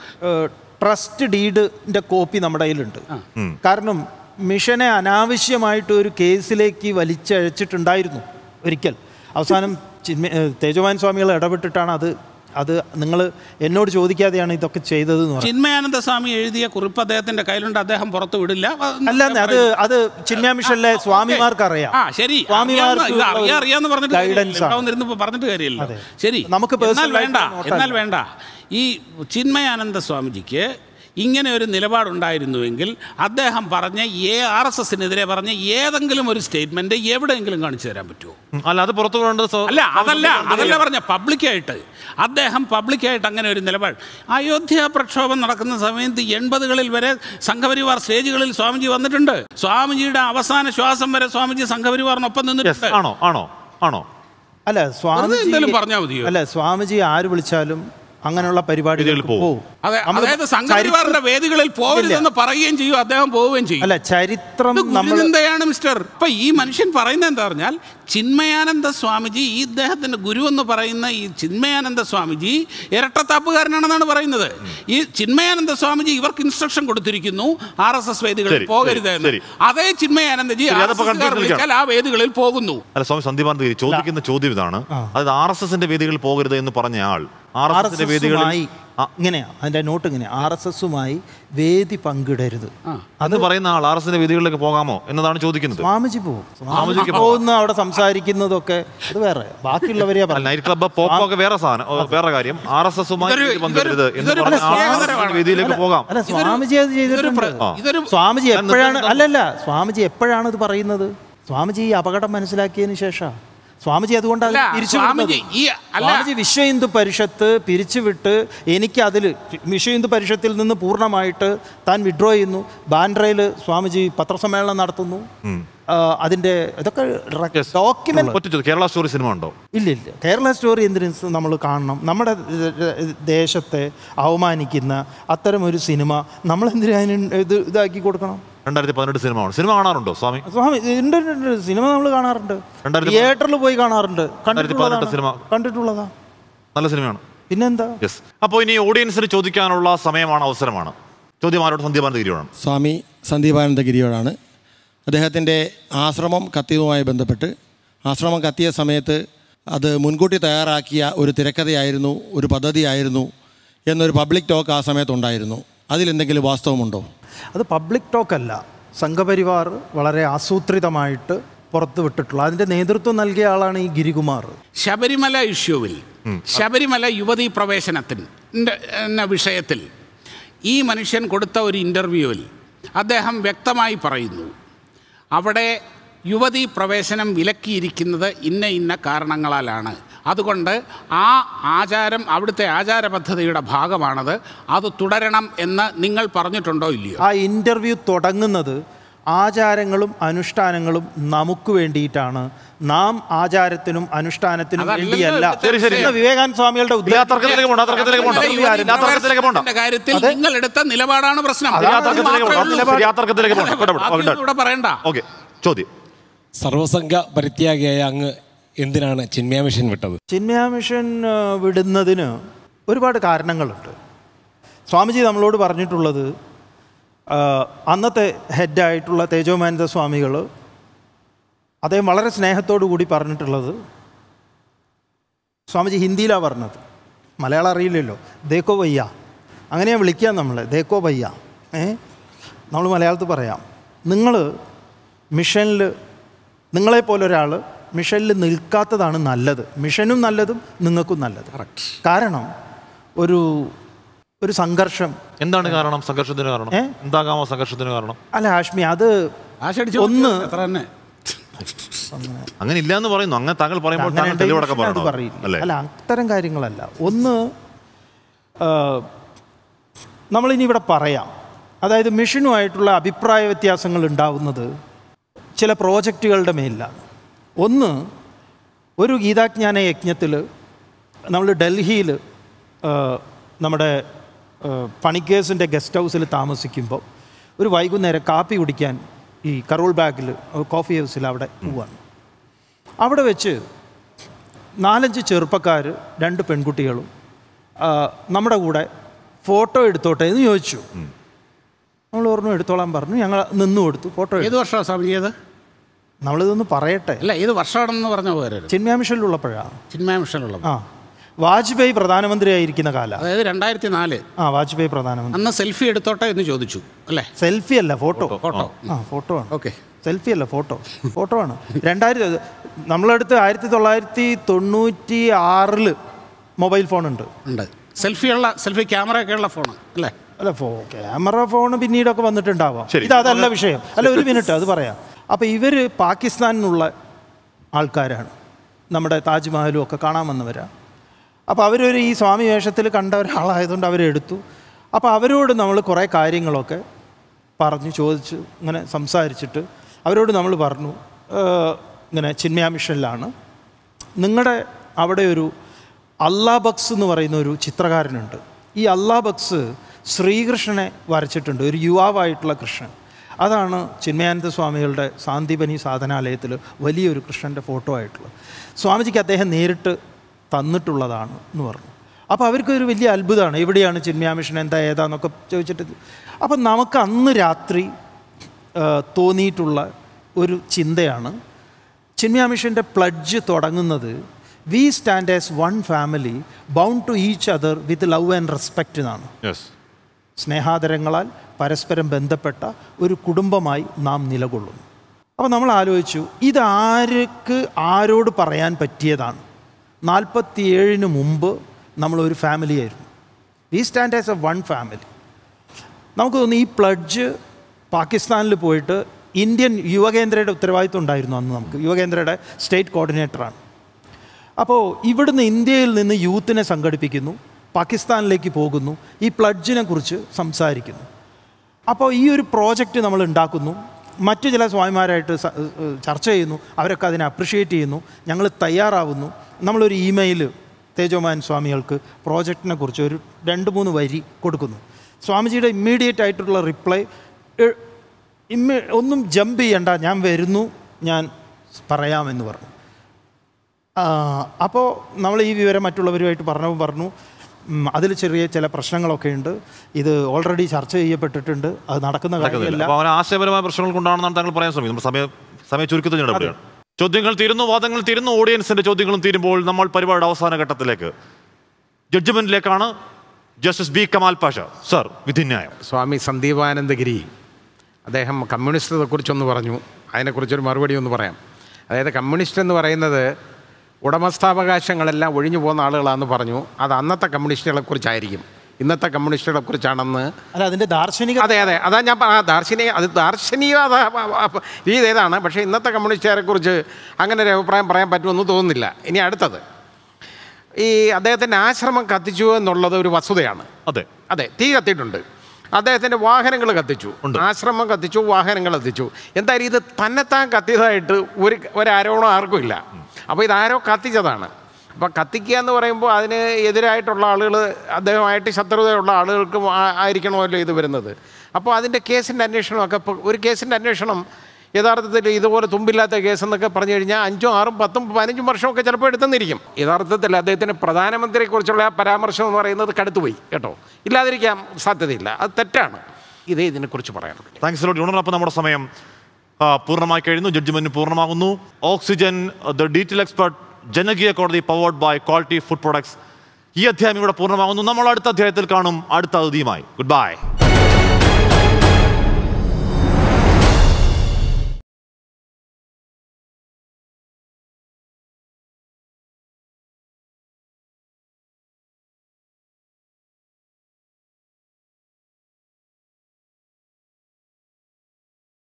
ട്രസ്റ്റ് ഡീഡിന്റെ കോപ്പി നമ്മുടെ കയ്യിലുണ്ട് കാരണം മിഷനെ അനാവശ്യമായിട്ട് ഒരു കേസിലേക്ക് വലിച്ചഴച്ചിട്ടുണ്ടായിരുന്നു ഒരിക്കൽ അവസാനം ചിന്മ ഏഹ് തേജോമാൻ സ്വാമികൾ ഇടപെട്ടിട്ടാണ് അത് അത് നിങ്ങൾ എന്നോട് ചോദിക്കാതെയാണ് ഇതൊക്കെ ചെയ്തത് എന്ന് പറഞ്ഞു ചിന്മയാനന്ദ സ്വാമി എഴുതിയ കുറിപ്പ് അദ്ദേഹത്തിന്റെ കയ്യിലുണ്ട് അദ്ദേഹം പുറത്തു വിടില്ല അത് അല്ലെന്ന് അത് അത് ചിന്മയ മിഷനിലെ സ്വാമിമാർക്ക് അറിയാം ആ ശരി സ്വാമിമാർക്ക് അറിയാവുന്ന- ഇത് അറിയാം അറിയാന്ന് പറഞ്ഞിട്ട് guidance കാര്യമില്ല. ആണ്. ഇവിടെ വന്നിരുന്ന് പറഞ്ഞിട്ട് കാര്യമില്ല അതെ. ശരി നമുക്ക് എന്നാൽ personal വേണ്ട ആയിട്ട് നോട്ടല്ല. എന്നാൽ വേണ്ട ഈ ചിന്മയാനന്ദ സ്വാമിജിക്ക് ഇങ്ങനെ ഒരു നിലപാടുണ്ടായിരുന്നുവെങ്കിൽ അദ്ദേഹം പറഞ്ഞ ഏ ആർ എസ് എസിനെതിരെ പറഞ്ഞ ഏതെങ്കിലും ഒരു സ്റ്റേറ്റ്മെന്റ് എവിടെയെങ്കിലും കാണിച്ചു തരാൻ പറ്റുമോ ഉം, അല്ല അത് പുറത്തു വിടേണ്ടത് സ്വ- അല്ല അതല്ല അതല്ല പറഞ്ഞ പബ്ലിക്കായിട്ട് അദ്ദേഹം പബ്ലിക്കായിട്ട് അങ്ങനെ ഒരു നിലപാട് അയോധ്യ പ്രക്ഷോഭം നടക്കുന്ന സമയത്ത് എൺപതുകളിൽ വരെ സംഘപരിവാർ സ്റ്റേജുകളിൽ സ്വാമിജി വന്നിട്ടുണ്ട് സ്വാമിജിയുടെ അവസാന ശ്വാസം വരെ സ്വാമിജി സംഘപരിവാറിനൊപ്പം Yes, നിന്നിട്ടുണ്ട് ആണോ ആണോ ആണോ അല്ല സ്വാമിജി എന്തെങ്കിലും പറഞ്ഞാൽ മതിയോ? അല്ല സ്വാമിജി ആര് വിളിച്ചാലും അങ്ങനെയുള്ള പരിപാടികളിൽ ഇതിൽ പോവും. പോവും അതെ നമ്മള് അതായത് സംഘപരിവാറിന്റെ വേദികളിൽ പോകരുതെന്ന് പറയുകയും ചെയ്യും അദ്ദേഹം പോവുകയും ചെയ്യും അല്ല ചരിത്രം ഇത് നമ്മൾ ഗുരുനിന്ദയാണ് മിസ്റ്റർ ഇപ്പൊ ഈ മനുഷ്യൻ പറയുന്നത് എന്താ പറഞ്ഞാൽ ചിന്മയാനന്ദ സ്വാമിജി ഈ ഇദ്ദേഹത്തിന്റെ ഗുരു എന്ന് പറയുന്ന ഈ ചിന്മയാനന്ദ സ്വാമിജി ഇരട്ടത്താപ്പുകാരനാണെന്നാണ് പറയുന്നത് ഈ ചിന്മയാനന്ദ സ്വാമിജി ഇവർക്ക് ഇൻസ്ട്രക്ഷൻ കൊടുത്തിരിക്കുന്നു ആർ എസ് എസ് വേദികളിൽ ശരി, പോകരുത് ശരി, എന്ന് ശരി. അതേ ചിന്മയാനന്ദജി ശരി, ആർ അതപ്പോ എസ് എസ്കാർ കണ്ടിട്ട് വിളിച്ചാൽ ആ വേദികളിൽ പോകുന്നു അല്ല സ്വാമി സന്ദീപാനന്ദ ഗിരി ചോദിക്കുന്ന ചോദ്യം ഇതാണ് അതായത് ആർ എസ് എസിന്റെ വേദികളിൽ പോകരുത് എന്ന് പറഞ്ഞ ആൾ ആർ ആർ എസ് എസ് എസിന്റെ വേദികളിൽ എസുമായി ഇങ്ങനെയാ അതിന്റെ നോട്ട് ഇങ്ങനെ ആർ എസ് എസുമായി വേദി പങ്കിടരുത് അത് പറയുന്ന ആൾ ആർ എസിന്റെ വേദികളിലേക്ക് പോകാമോ എന്നതാണ് ചോദിക്കുന്നത് സ്വാമിജി പോകും സ്വാമിജിക്ക് പോകുന്ന അവിടെ സംസാരിക്കുന്നതൊക്കെ അത് വേറെ ബാക്കിയുള്ളവരെയാ അല്ല, പറഞ്ഞത് നൈറ്റ് ക്ലബ്ബ് പോപ്പോ ഒക്കെ വേറെ സാധനം ഓ, വേറെ കാര്യം ആർ എസ് എസുമായി ഇതൊരു- വേദി പങ്കരുത് ഇതൊരു- എന്ന് ഇതൊരു പറഞ്ഞ ആൾ ആർ എസ് പ്രത്യേകതരമാണ്. എസിന്റെ വേദിയിലേക്ക് പോകാം അല്ല സ്വാമിജി അത് ചെയ്തിട്ടുണ്ട് പ്ര- ഇതൊരു സ്വാമിജി ഞാൻ എപ്പോഴാണ് നിർത്തുന്നത് അല്ലല്ല സ്വാമിജി എപ്പോഴാണ് ഇത് പറയുന്നത് സ്വാമിജി ഈ അപകടം മനസ്സിലാക്കിയതിന് ശേഷം സ്വാമിജി അതുകൊണ്ട് അല്ല, തിരിച്ചു സ്വാമിജി ഈ അല്ല സ്വാമിജി വിശ്വ ഹിന്ദു പരിഷത്ത് പിരിച്ചുവിട്ട് എനിക്ക് അതിൽ വിശ്വ ഹിന്ദു പരിഷത്തിൽ നിന്ന് പൂർണ്ണമായിട്ട് താൻ വിഡ്രോ ചെയ്യുന്നു ബാൻഡ്രയിൽ സ്വാമിജി പത്രസമ്മേളനം നടത്തുന്നു ആ, അതിന്റെ ഇതൊക്കെ Yes. ഡോക്യുമെന്റ് ഒറ്റ ചോദ്യം കേരള സ്റ്റോറി സിനിമ ഉണ്ടോ ഇല്ല ഇല്ല കേരള സ്റ്റോറി എന്തിനു നമ്മൾ കാണണം നമ്മുടെ ദേശത്തെ അവമാനിക്കുന്ന അത്തരമൊരു സിനിമ നമ്മൾ എന്തിനു അതിന് ഇത് ഇതാക്കി കൊടുക്കണം രണ്ടായിരത്തി പതിനെട്ട് സിനിമ ആണ് സിനിമ കാണാറുണ്ടോ സ്വാമി സ്വാമി ഉണ്ട് ഉണ്ട്, ഉണ്ട്. സിനിമ നമ്മൾ കാണാറുണ്ട് രണ്ടായിരത്തി തിയേറ്ററിൽ പോയി കാണാറുണ്ട് രണ്ടായിരത്തി പതിനെട്ട് സിനിമ. കണ്ടിട്ടുള്ളതാണ് കണ്ടിട്ടുള്ളതാ നല്ല സിനിമയാണ് പിന്നെന്താ യെസ് അപ്പോൾ ഇനി ഓഡിയൻസിന് ചോദിക്കാനുള്ള സമയമാണ് അവസരമാണ് ചോദ്യം ആരോട് സന്ധ്യാപാനന്ദ ഗിരിയോടാണ് സ്വാമി സന്ദീപാനന്ദഗിരിയോടാണ് അദ്ദേഹത്തിൻ്റെ ആശ്രമം കത്തിയതുമായി ബന്ധപ്പെട്ട് ആശ്രമം കത്തിയ സമയത്ത് അത് മുൻകൂട്ടി തയ്യാറാക്കിയ ഒരു തിരക്കഥയായിരുന്നു ഒരു പദ്ധതിയായിരുന്നു എന്നൊരു പബ്ലിക് ടോക്ക് ആ സമയത്തുണ്ടായിരുന്നു അതിലെന്തെങ്കിലും വാസ്തവമുണ്ടോ അത് പബ്ലിക് ടോക്കല്ല സംഘപരിവാർ വളരെ ആസൂത്രിതമായിട്ട് പുറത്ത് വിട്ടിട്ടുള്ള അതിൻ്റെ നേതൃത്വം നൽകിയ ആളാണ് ഈ ഗിരികുമാർ ശബരിമല ഇഷ്യൂവിൽ ശബരിമല യുവതീ പ്രവേശനത്തിന് എന്ന വിഷയത്തിൽ ഈ മനുഷ്യൻ കൊടുത്ത ഒരു ഇൻ്റർവ്യൂവിൽ അദ്ദേഹം വ്യക്തമായി പറയുന്നു അവിടെ യുവതീ പ്രവേശനം വിലക്കിയിരിക്കുന്നത് ഇന്ന ഇന്ന കാരണങ്ങളാലാണ് അതുകൊണ്ട് ആ ആചാരം അവിടുത്തെ ആചാര പദ്ധതിയുടെ ഭാഗമാണത് അത് തുടരണം എന്ന് നിങ്ങൾ പറഞ്ഞിട്ടുണ്ടോ ഇല്ലയോ ആ ഇൻ്റർവ്യൂ തുടങ്ങുന്നത് ആചാരങ്ങളും അനുഷ്ഠാനങ്ങളും നമുക്ക് വേണ്ടിയിട്ടാണ് നാം ആചാരത്തിനും അനുഷ്ഠാനത്തിനും അതല്ലല്ലോ വേണ്ടിയല്ല ഇവിടുത്തെ ശരി, ശരി. എന്ന് വിവേകാനന്ദ സ്വാമികളുടെ ഇല്ല, ആ തർക്കത്തിലേക്ക് പോകണ്ട ആ തർക്കത്തിലേക്ക് പോകണ്ട യുവതീ ആ തർക്കത്തിലേക്ക് പോകണ്ട പ്രവേശനത്തിന്റെ കാര്യത്തിൽ അതെ. നിങ്ങൾ എടുത്ത നിലപാടാണ് പ്രശ്നം അതാണ് ആ തർക്കത്തിലേക്ക് മാത്രമേ പോകണ്ട ഉള്ളൂ. ശരി, ആ തർക്കത്തിലേക്ക് പോകണ്ട ഇവിടെ, ഇവിടെ, ബാക്കിയൊന്നും ഇവിടെ. ഇവിടെ പറയണ്ട ഓക്കെ ചോദ്യം സർവസംഘ പരിത്യാഗിയായ അങ്ങ് എന്തിനാണ് ചിന്മയ മിഷൻ വിട്ടത് ചിന്മയ മിഷൻ ആ, വിടുന്നതിന് ഒരുപാട് കാരണങ്ങളുണ്ട് സ്വാമിജി നമ്മളോട് പറഞ്ഞിട്ടുള്ളത് ആ, അന്നത്തെ ഹെഡായിട്ടുള്ള തേജോമാനന്ദ സ്വാമികൾ അദ്ദേഹം വളരെ സ്നേഹത്തോടു കൂടി പറഞ്ഞിട്ടുള്ളത് സ്വാമിജി ഹിന്ദിയിലാണ് പറഞ്ഞത് മലയാളം അറിയില്ലല്ലോ ദേക്കോ വയ്യ അങ്ങനെയാണ് വിളിക്കുക നമ്മൾ ദേക്കോ വയ്യ ഏ നമ്മൾ മലയാളത്തിൽ പറയാം നിങ്ങൾ മിഷനിൽ നിങ്ങളെപ്പോലെ ഒരാൾ മിഷനിൽ നിൽക്കാത്തതാണ് നല്ലത് മിഷനും നല്ലതും നിങ്ങൾക്കും നല്ലത് കാരണം ഒരു ഒരു സംഘർഷം എന്താണ് കാരണം സംഘർഷത്തിന് കാരണം ഏ? എന്താകാമോ സംഘർഷത്തിന് കാരണം അല്ല ഹാഷ്മി അത് ആശടിച്ചു ഒന്ന് എത്ര തന്നെ അങ്ങനെ ഇല്ല എന്ന് പറയുന്നു അങ്ങനെ താങ്കൾ പറയുമ്പോൾ അങ്ങനെ താങ്കൾ തെളിവടക്കം ഉണ്ടെങ്കിൽ അത് പറയണം പറയില്ല അല്ലേ അല്ല അത്തരം കാര്യങ്ങളല്ല ഒന്ന് ആ, നമ്മളിനി ഇവിടെ പറയാം അതായത് മിഷനുമായിട്ടുള്ള അഭിപ്രായ വ്യത്യാസങ്ങൾ ഉണ്ടാവുന്നത് ചില പ്രോജക്റ്റുകളുടെ മേലിലാണ് ഒന്ന് ഒരു ഗീതാജ്ഞാന യജ്ഞത്തിൽ നമ്മൾ ഡൽഹിയിൽ നമ്മുടെ ആ, പണിക്കേഴ്സിൻ്റെ ഗസ്റ്റ് ഹൗസിൽ താമസിക്കുമ്പോൾ ഒരു വൈകുന്നേരം കാപ്പി കുടിക്കാൻ ഈ കറോൾ ബാഗിൽ കോഫി ഹൗസിൽ അവിടെ പോവാണ് അവിടെ വെച്ച് നാലഞ്ച് ചെറുപ്പക്കാർ രണ്ട് പെൺകുട്ടികളും ആ, നമ്മുടെ കൂടെ ഫോട്ടോ എടുത്തോട്ടെ എന്ന് ചോദിച്ചു നമ്മൾ പറഞ്ഞു എടുത്തോളാൻ പറഞ്ഞു ഞങ്ങൾ നിന്ന് കൊടുത്തു ഫോട്ടോ ഏത് വർഷമാണ് സ്വാമി ചെയ്ത് നമ്മളിതൊന്ന് പറയട്ടെ അല്ല ഏത് വർഷമാണെന്ന് പറഞ്ഞ പോരരുത് ചിന്മയാമിഷനിലുള്ളപ്പോഴാണ് ചിന്മയ മിഷനുള്ള ആ വാജ്പേയി പ്രധാനമന്ത്രിയായിരിക്കുന്ന കാല അതായത് രണ്ടായിരത്തി നാല് ആ വാജ്പേയി പ്രധാനമന്ത്രി അന്ന് സെൽഫി എടുത്തോട്ടെ എന്ന് ചോദിച്ചു അല്ലേ സെൽഫി അല്ല ഫോട്ടോ ഫോട്ടോ ആ ഫോട്ടോ ആണ് ഓക്കെ സെൽഫി അല്ല ഫോട്ടോ ഫോട്ടോ ആണ് രണ്ടായിരത്തി നമ്മളടുത്ത് ആയിരത്തി തൊള്ളായിരത്തി തൊണ്ണൂറ്റി ആറിൽ മൊബൈൽ ഫോൺ ഉണ്ട് ഉണ്ട് സെൽഫിയുള്ള സെൽഫി ക്യാമറ ഒക്കെ ഉള്ള ഫോൺ അല്ലേ അല്ല ഫോ ക്യാമറ ഫോൺ പിന്നീടൊക്കെ വന്നിട്ടുണ്ടാവാം ശരി. ഇത് അതല്ല വിഷയം അല്ല ഒരു മിനിറ്റ് അത് പറയാം അപ്പോൾ ഇവർ പാകിസ്ഥാനിലുള്ള ആൾക്കാരാണ് നമ്മുടെ താജ്മഹലും ഒക്കെ കാണാൻ വന്നവരാ അപ്പോൾ അവരൊരു ഈ സ്വാമി വേഷത്തിൽ കണ്ട ഒരാളായതുകൊണ്ട് അവരെ എടുത്തു അപ്പോൾ അവരോട് നമ്മൾ കുറേ കാര്യങ്ങളൊക്കെ പറഞ്ഞു ചോദിച്ചു ഇങ്ങനെ സംസാരിച്ചിട്ട് അവരോട് നമ്മൾ പറഞ്ഞു "ഏഹ്, ഇങ്ങനെ ചിന്മയ മിഷനിലാണ് നിങ്ങളുടെ അവിടെ ഒരു അല്ലാ ബക്സ് എന്ന് പറയുന്ന ഒരു ചിത്രകാരനുണ്ട് ഈ അല്ലാ ബക്സ് ശ്രീകൃഷ്ണനെ വരച്ചിട്ടുണ്ട് ഒരു യുവാവായിട്ടുള്ള കൃഷ്ണൻ അതാണ് ചിന്മയാനന്ദ സ്വാമികളുടെ സാന്ദീപനി സാധനാലയത്തിൽ വലിയൊരു കൃഷ്ണൻ്റെ ഫോട്ടോ ആയിട്ടുള്ളത് സ്വാമിജിക്ക് അദ്ദേഹം നേരിട്ട് തന്നിട്ടുള്ളതാണ് എന്ന് പറഞ്ഞു അപ്പോൾ അവർക്കൊരു വലിയ അത്ഭുതമാണ് എവിടെയാണ് ചിന്മയാ മിഷൻ എന്താ ഏതാന്നൊക്കെ ചോദിച്ചിട്ട് അപ്പം നമുക്ക് അന്ന് രാത്രി ആ, തോന്നിയിട്ടുള്ള ഒരു ചിന്തയാണ് ചിന്മയ മിഷൻ്റെ പ്ലഡ്ജ് തുടങ്ങുന്നത് we stand as one family bound to each other with love and respect എന്നാണ് യെസ് സ്നേഹാദരങ്ങളാൽ പരസ്പരം ബന്ധപ്പെട്ട ഒരു കുടുംബമായി നാം നിലകൊള്ളുന്നു അപ്പോൾ നമ്മൾ ആലോചിച്ചു ഇതാർക്ക് ആരോട് പറയാൻ പറ്റിയതാണ് നാൽപ്പത്തിയേഴിന് മുമ്പ് നമ്മളൊരു ഫാമിലി ആയിരുന്നു we stand as a one family നമുക്ക് തോന്നുന്നു ഈ പ്ലഡ്ജ് പാകിസ്ഥാനിൽ പോയിട്ട് ഇന്ത്യൻ യുവകേന്ദ്രയുടെ ഉത്തരവാദിത്വം ഉണ്ടായിരുന്നു അന്ന് നമുക്ക് യുവകേന്ദ്രയുടെ സ്റ്റേറ്റ് കോർഡിനേറ്ററാണ് അപ്പോൾ ഇവിടുന്ന് ഇന്ത്യയിൽ നിന്ന് യൂത്തിനെ സംഘടിപ്പിക്കുന്നു പാകിസ്ഥാനിലേക്ക് പോകുന്നു ഈ പ്ലഡ്ജിനെ കുറിച്ച് സംസാരിക്കുന്നു അപ്പോൾ ഈ ഒരു പ്രോജക്റ്റ് നമ്മൾ ഉണ്ടാക്കുന്നു മറ്റു ചില സ്വാമിമാരായിട്ട് സ- ഏഹ് ചർച്ച ചെയ്യുന്നു അവരൊക്കെ അതിനെ അപ്രിഷ്യേറ്റ് ചെയ്യുന്നു ഞങ്ങൾ തയ്യാറാവുന്നു നമ്മളൊരു ഇമെയിൽ തേജോമാൻ സ്വാമികൾക്ക് പ്രോജക്റ്റിനെ കുറിച്ച് ഒരു രണ്ട് മൂന്ന് വരി കൊടുക്കുന്നു സ്വാമിജിയുടെ ഇമ്മീഡിയറ്റ് ആയിട്ടുള്ള റിപ്ലൈ ഇമ്മി ഒന്നും ജമ്പ് ചെയ്യണ്ട ഞാൻ വരുന്നു ഞാൻ പറയാമെന്ന് പറഞ്ഞു അപ്പോൾ നമ്മൾ ഈ വിവരം മറ്റുള്ളവരുമായിട്ട് പറഞ്ഞപ്പോൾ പറഞ്ഞു അതിൽ ചെറിയ ചില പ്രശ്നങ്ങളൊക്കെ ഉണ്ട് ഇത് ഓൾറെഡി ചർച്ച ചെയ്യപ്പെട്ടിട്ടുണ്ട് അത് നടക്കുന്ന നടക്കുന്നില്ല കാര്യമല്ല അപ്പോൾ അവൻ ആശയപരമായ പ്രശ്നങ്ങൾ കൊണ്ടാണെന്നാണ് താങ്കൾ പറയാൻ ശ്രമിക്കുന്നത് നമ്മൾ സമയം സമയ ചുരുക്കത്തിൽ ഇടപെടുകയാണ് ചോദ്യങ്ങൾ തീരുന്നു വാദങ്ങൾ തീരുന്നു ഓഡിയൻസിന്റെ ചോദ്യങ്ങളും തീരുമ്പോൾ നമ്മൾ പരിപാടിയുടെ അവസാന ഘട്ടത്തിലേക്ക് ജഡ്ജ്മെന്റിലേക്കാണ് justice B Kamal Pasha sir വിധിന്യായം സ്വാമി സന്ദീപാനന്ദഗിരി അദ്ദേഹം കമ്മ്യൂണിസ്റ്റത്തെ കുറിച്ചൊന്ന് പറഞ്ഞു അതിനെക്കുറിച്ചൊരു മറുപടി ഒന്ന് പറയാം അതായത് കമ്മ്യൂണിസ്റ്റ് എന്ന് പറയുന്നത് ഉടമസ്ഥാവകാശങ്ങളെല്ലാം ഒഴിഞ്ഞു പോകുന്ന ആളുകളാണെന്ന് പറഞ്ഞു അത് അന്നത്തെ കമ്മ്യൂണിസ്റ്റുകളെ കുറിച്ചായിരിക്കും ഇന്നത്തെ കമ്മ്യൂണിസ്റ്റുകളെ കുറിച്ചാണെന്ന് അല്ല അതിന്റെ ദാർശനിക അതെ അതെ അതാ ഞാൻ പ- ആ ദാർശനിക അത് ദാർശനിക അതാ- ആ- ആ- രീതി ഏതാണ് പക്ഷേ ഇന്നത്തെ കമ്മ്യൂണിസ്റ്റുകാരെ കുറിച്ച് അങ്ങനെ ഒരു അഭിപ്രായം പറയാൻ പറ്റുമെന്ന് തോന്നുന്നില്ല ഇനി അടുത്തത് ഈ അദ്ദേഹത്തിൻ്റെ ആശ്രമം കത്തിച്ചു എന്നുള്ളത് ഒരു വസ്തുതയാണ് അതെ അതെ തീ കത്തിയിട്ടുണ്ട് അദ്ദേഹത്തിൻ്റെ വാഹനങ്ങൾ കത്തിച്ചു ആശ്രമം കത്തിച്ചു വാഹനങ്ങൾ കത്തിച്ചു എന്തായാലും ഇത് തന്നെത്താൻ കത്തിയതായിട്ട് ഒരു ഒരാരോപണം ആർക്കും ഇല്ല അപ്പോൾ ഇതാരോ കത്തിച്ചതാണ് അപ്പോൾ കത്തിക്കുക എന്ന് പറയുമ്പോൾ അതിന് എതിരായിട്ടുള്ള ആളുകൾ അദ്ദേഹമായിട്ട് ശത്രുതയുള്ള ആളുകൾക്ക് ആ- ആയിരിക്കണമല്ലോ ഇത് വരുന്നത് അപ്പോൾ അതിൻ്റെ കേസിൻ്റെ അന്വേഷണമൊക്കെ ഇപ്പോൾ ഒരു കേസിൻ്റെ അന്വേഷണം യഥാർത്ഥത്തിൽ ഇതുപോലെ തുമ്പില്ലാത്ത കേസ് എന്നൊക്കെ പറഞ്ഞു കഴിഞ്ഞാൽ അഞ്ചും ആറും പത്തും പതിനഞ്ചും വർഷമൊക്കെ ചിലപ്പോൾ എടുത്തെന്നിരിക്കും യഥാർത്ഥത്തിൽ അദ്ദേഹത്തിന് പ്രധാനമന്ത്രിയെക്കുറിച്ചുള്ള ആ പരാമർശം എന്ന് പറയുന്നത് കടുത്തുപോയി കേട്ടോ ഇല്ലാതിരിക്കാൻ സാധ്യതയില്ല അത് തെറ്റാണ് ഇതേ ഇതിനെക്കുറിച്ച് പറയാനുള്ളൂ താങ്ക്സ് ലോട്ട് യൂണർ അപ്പോൾ നമ്മുടെ സമയം ആ, പൂർണ്ണമായി കഴിഞ്ഞു ജഡ്ജ്മെന്റ് പൂർണ്ണമാകുന്നു oxygen the detail expert Janakeeya Kodathi powered by quality food products ഈ അധ്യായം ഇവിടെ പൂർണ്ണമാകുന്നു നമ്മൾ അടുത്ത അധ്യായത്തിൽ കാണും അടുത്ത അതിഥിയുമായി ഗുഡ് ബൈ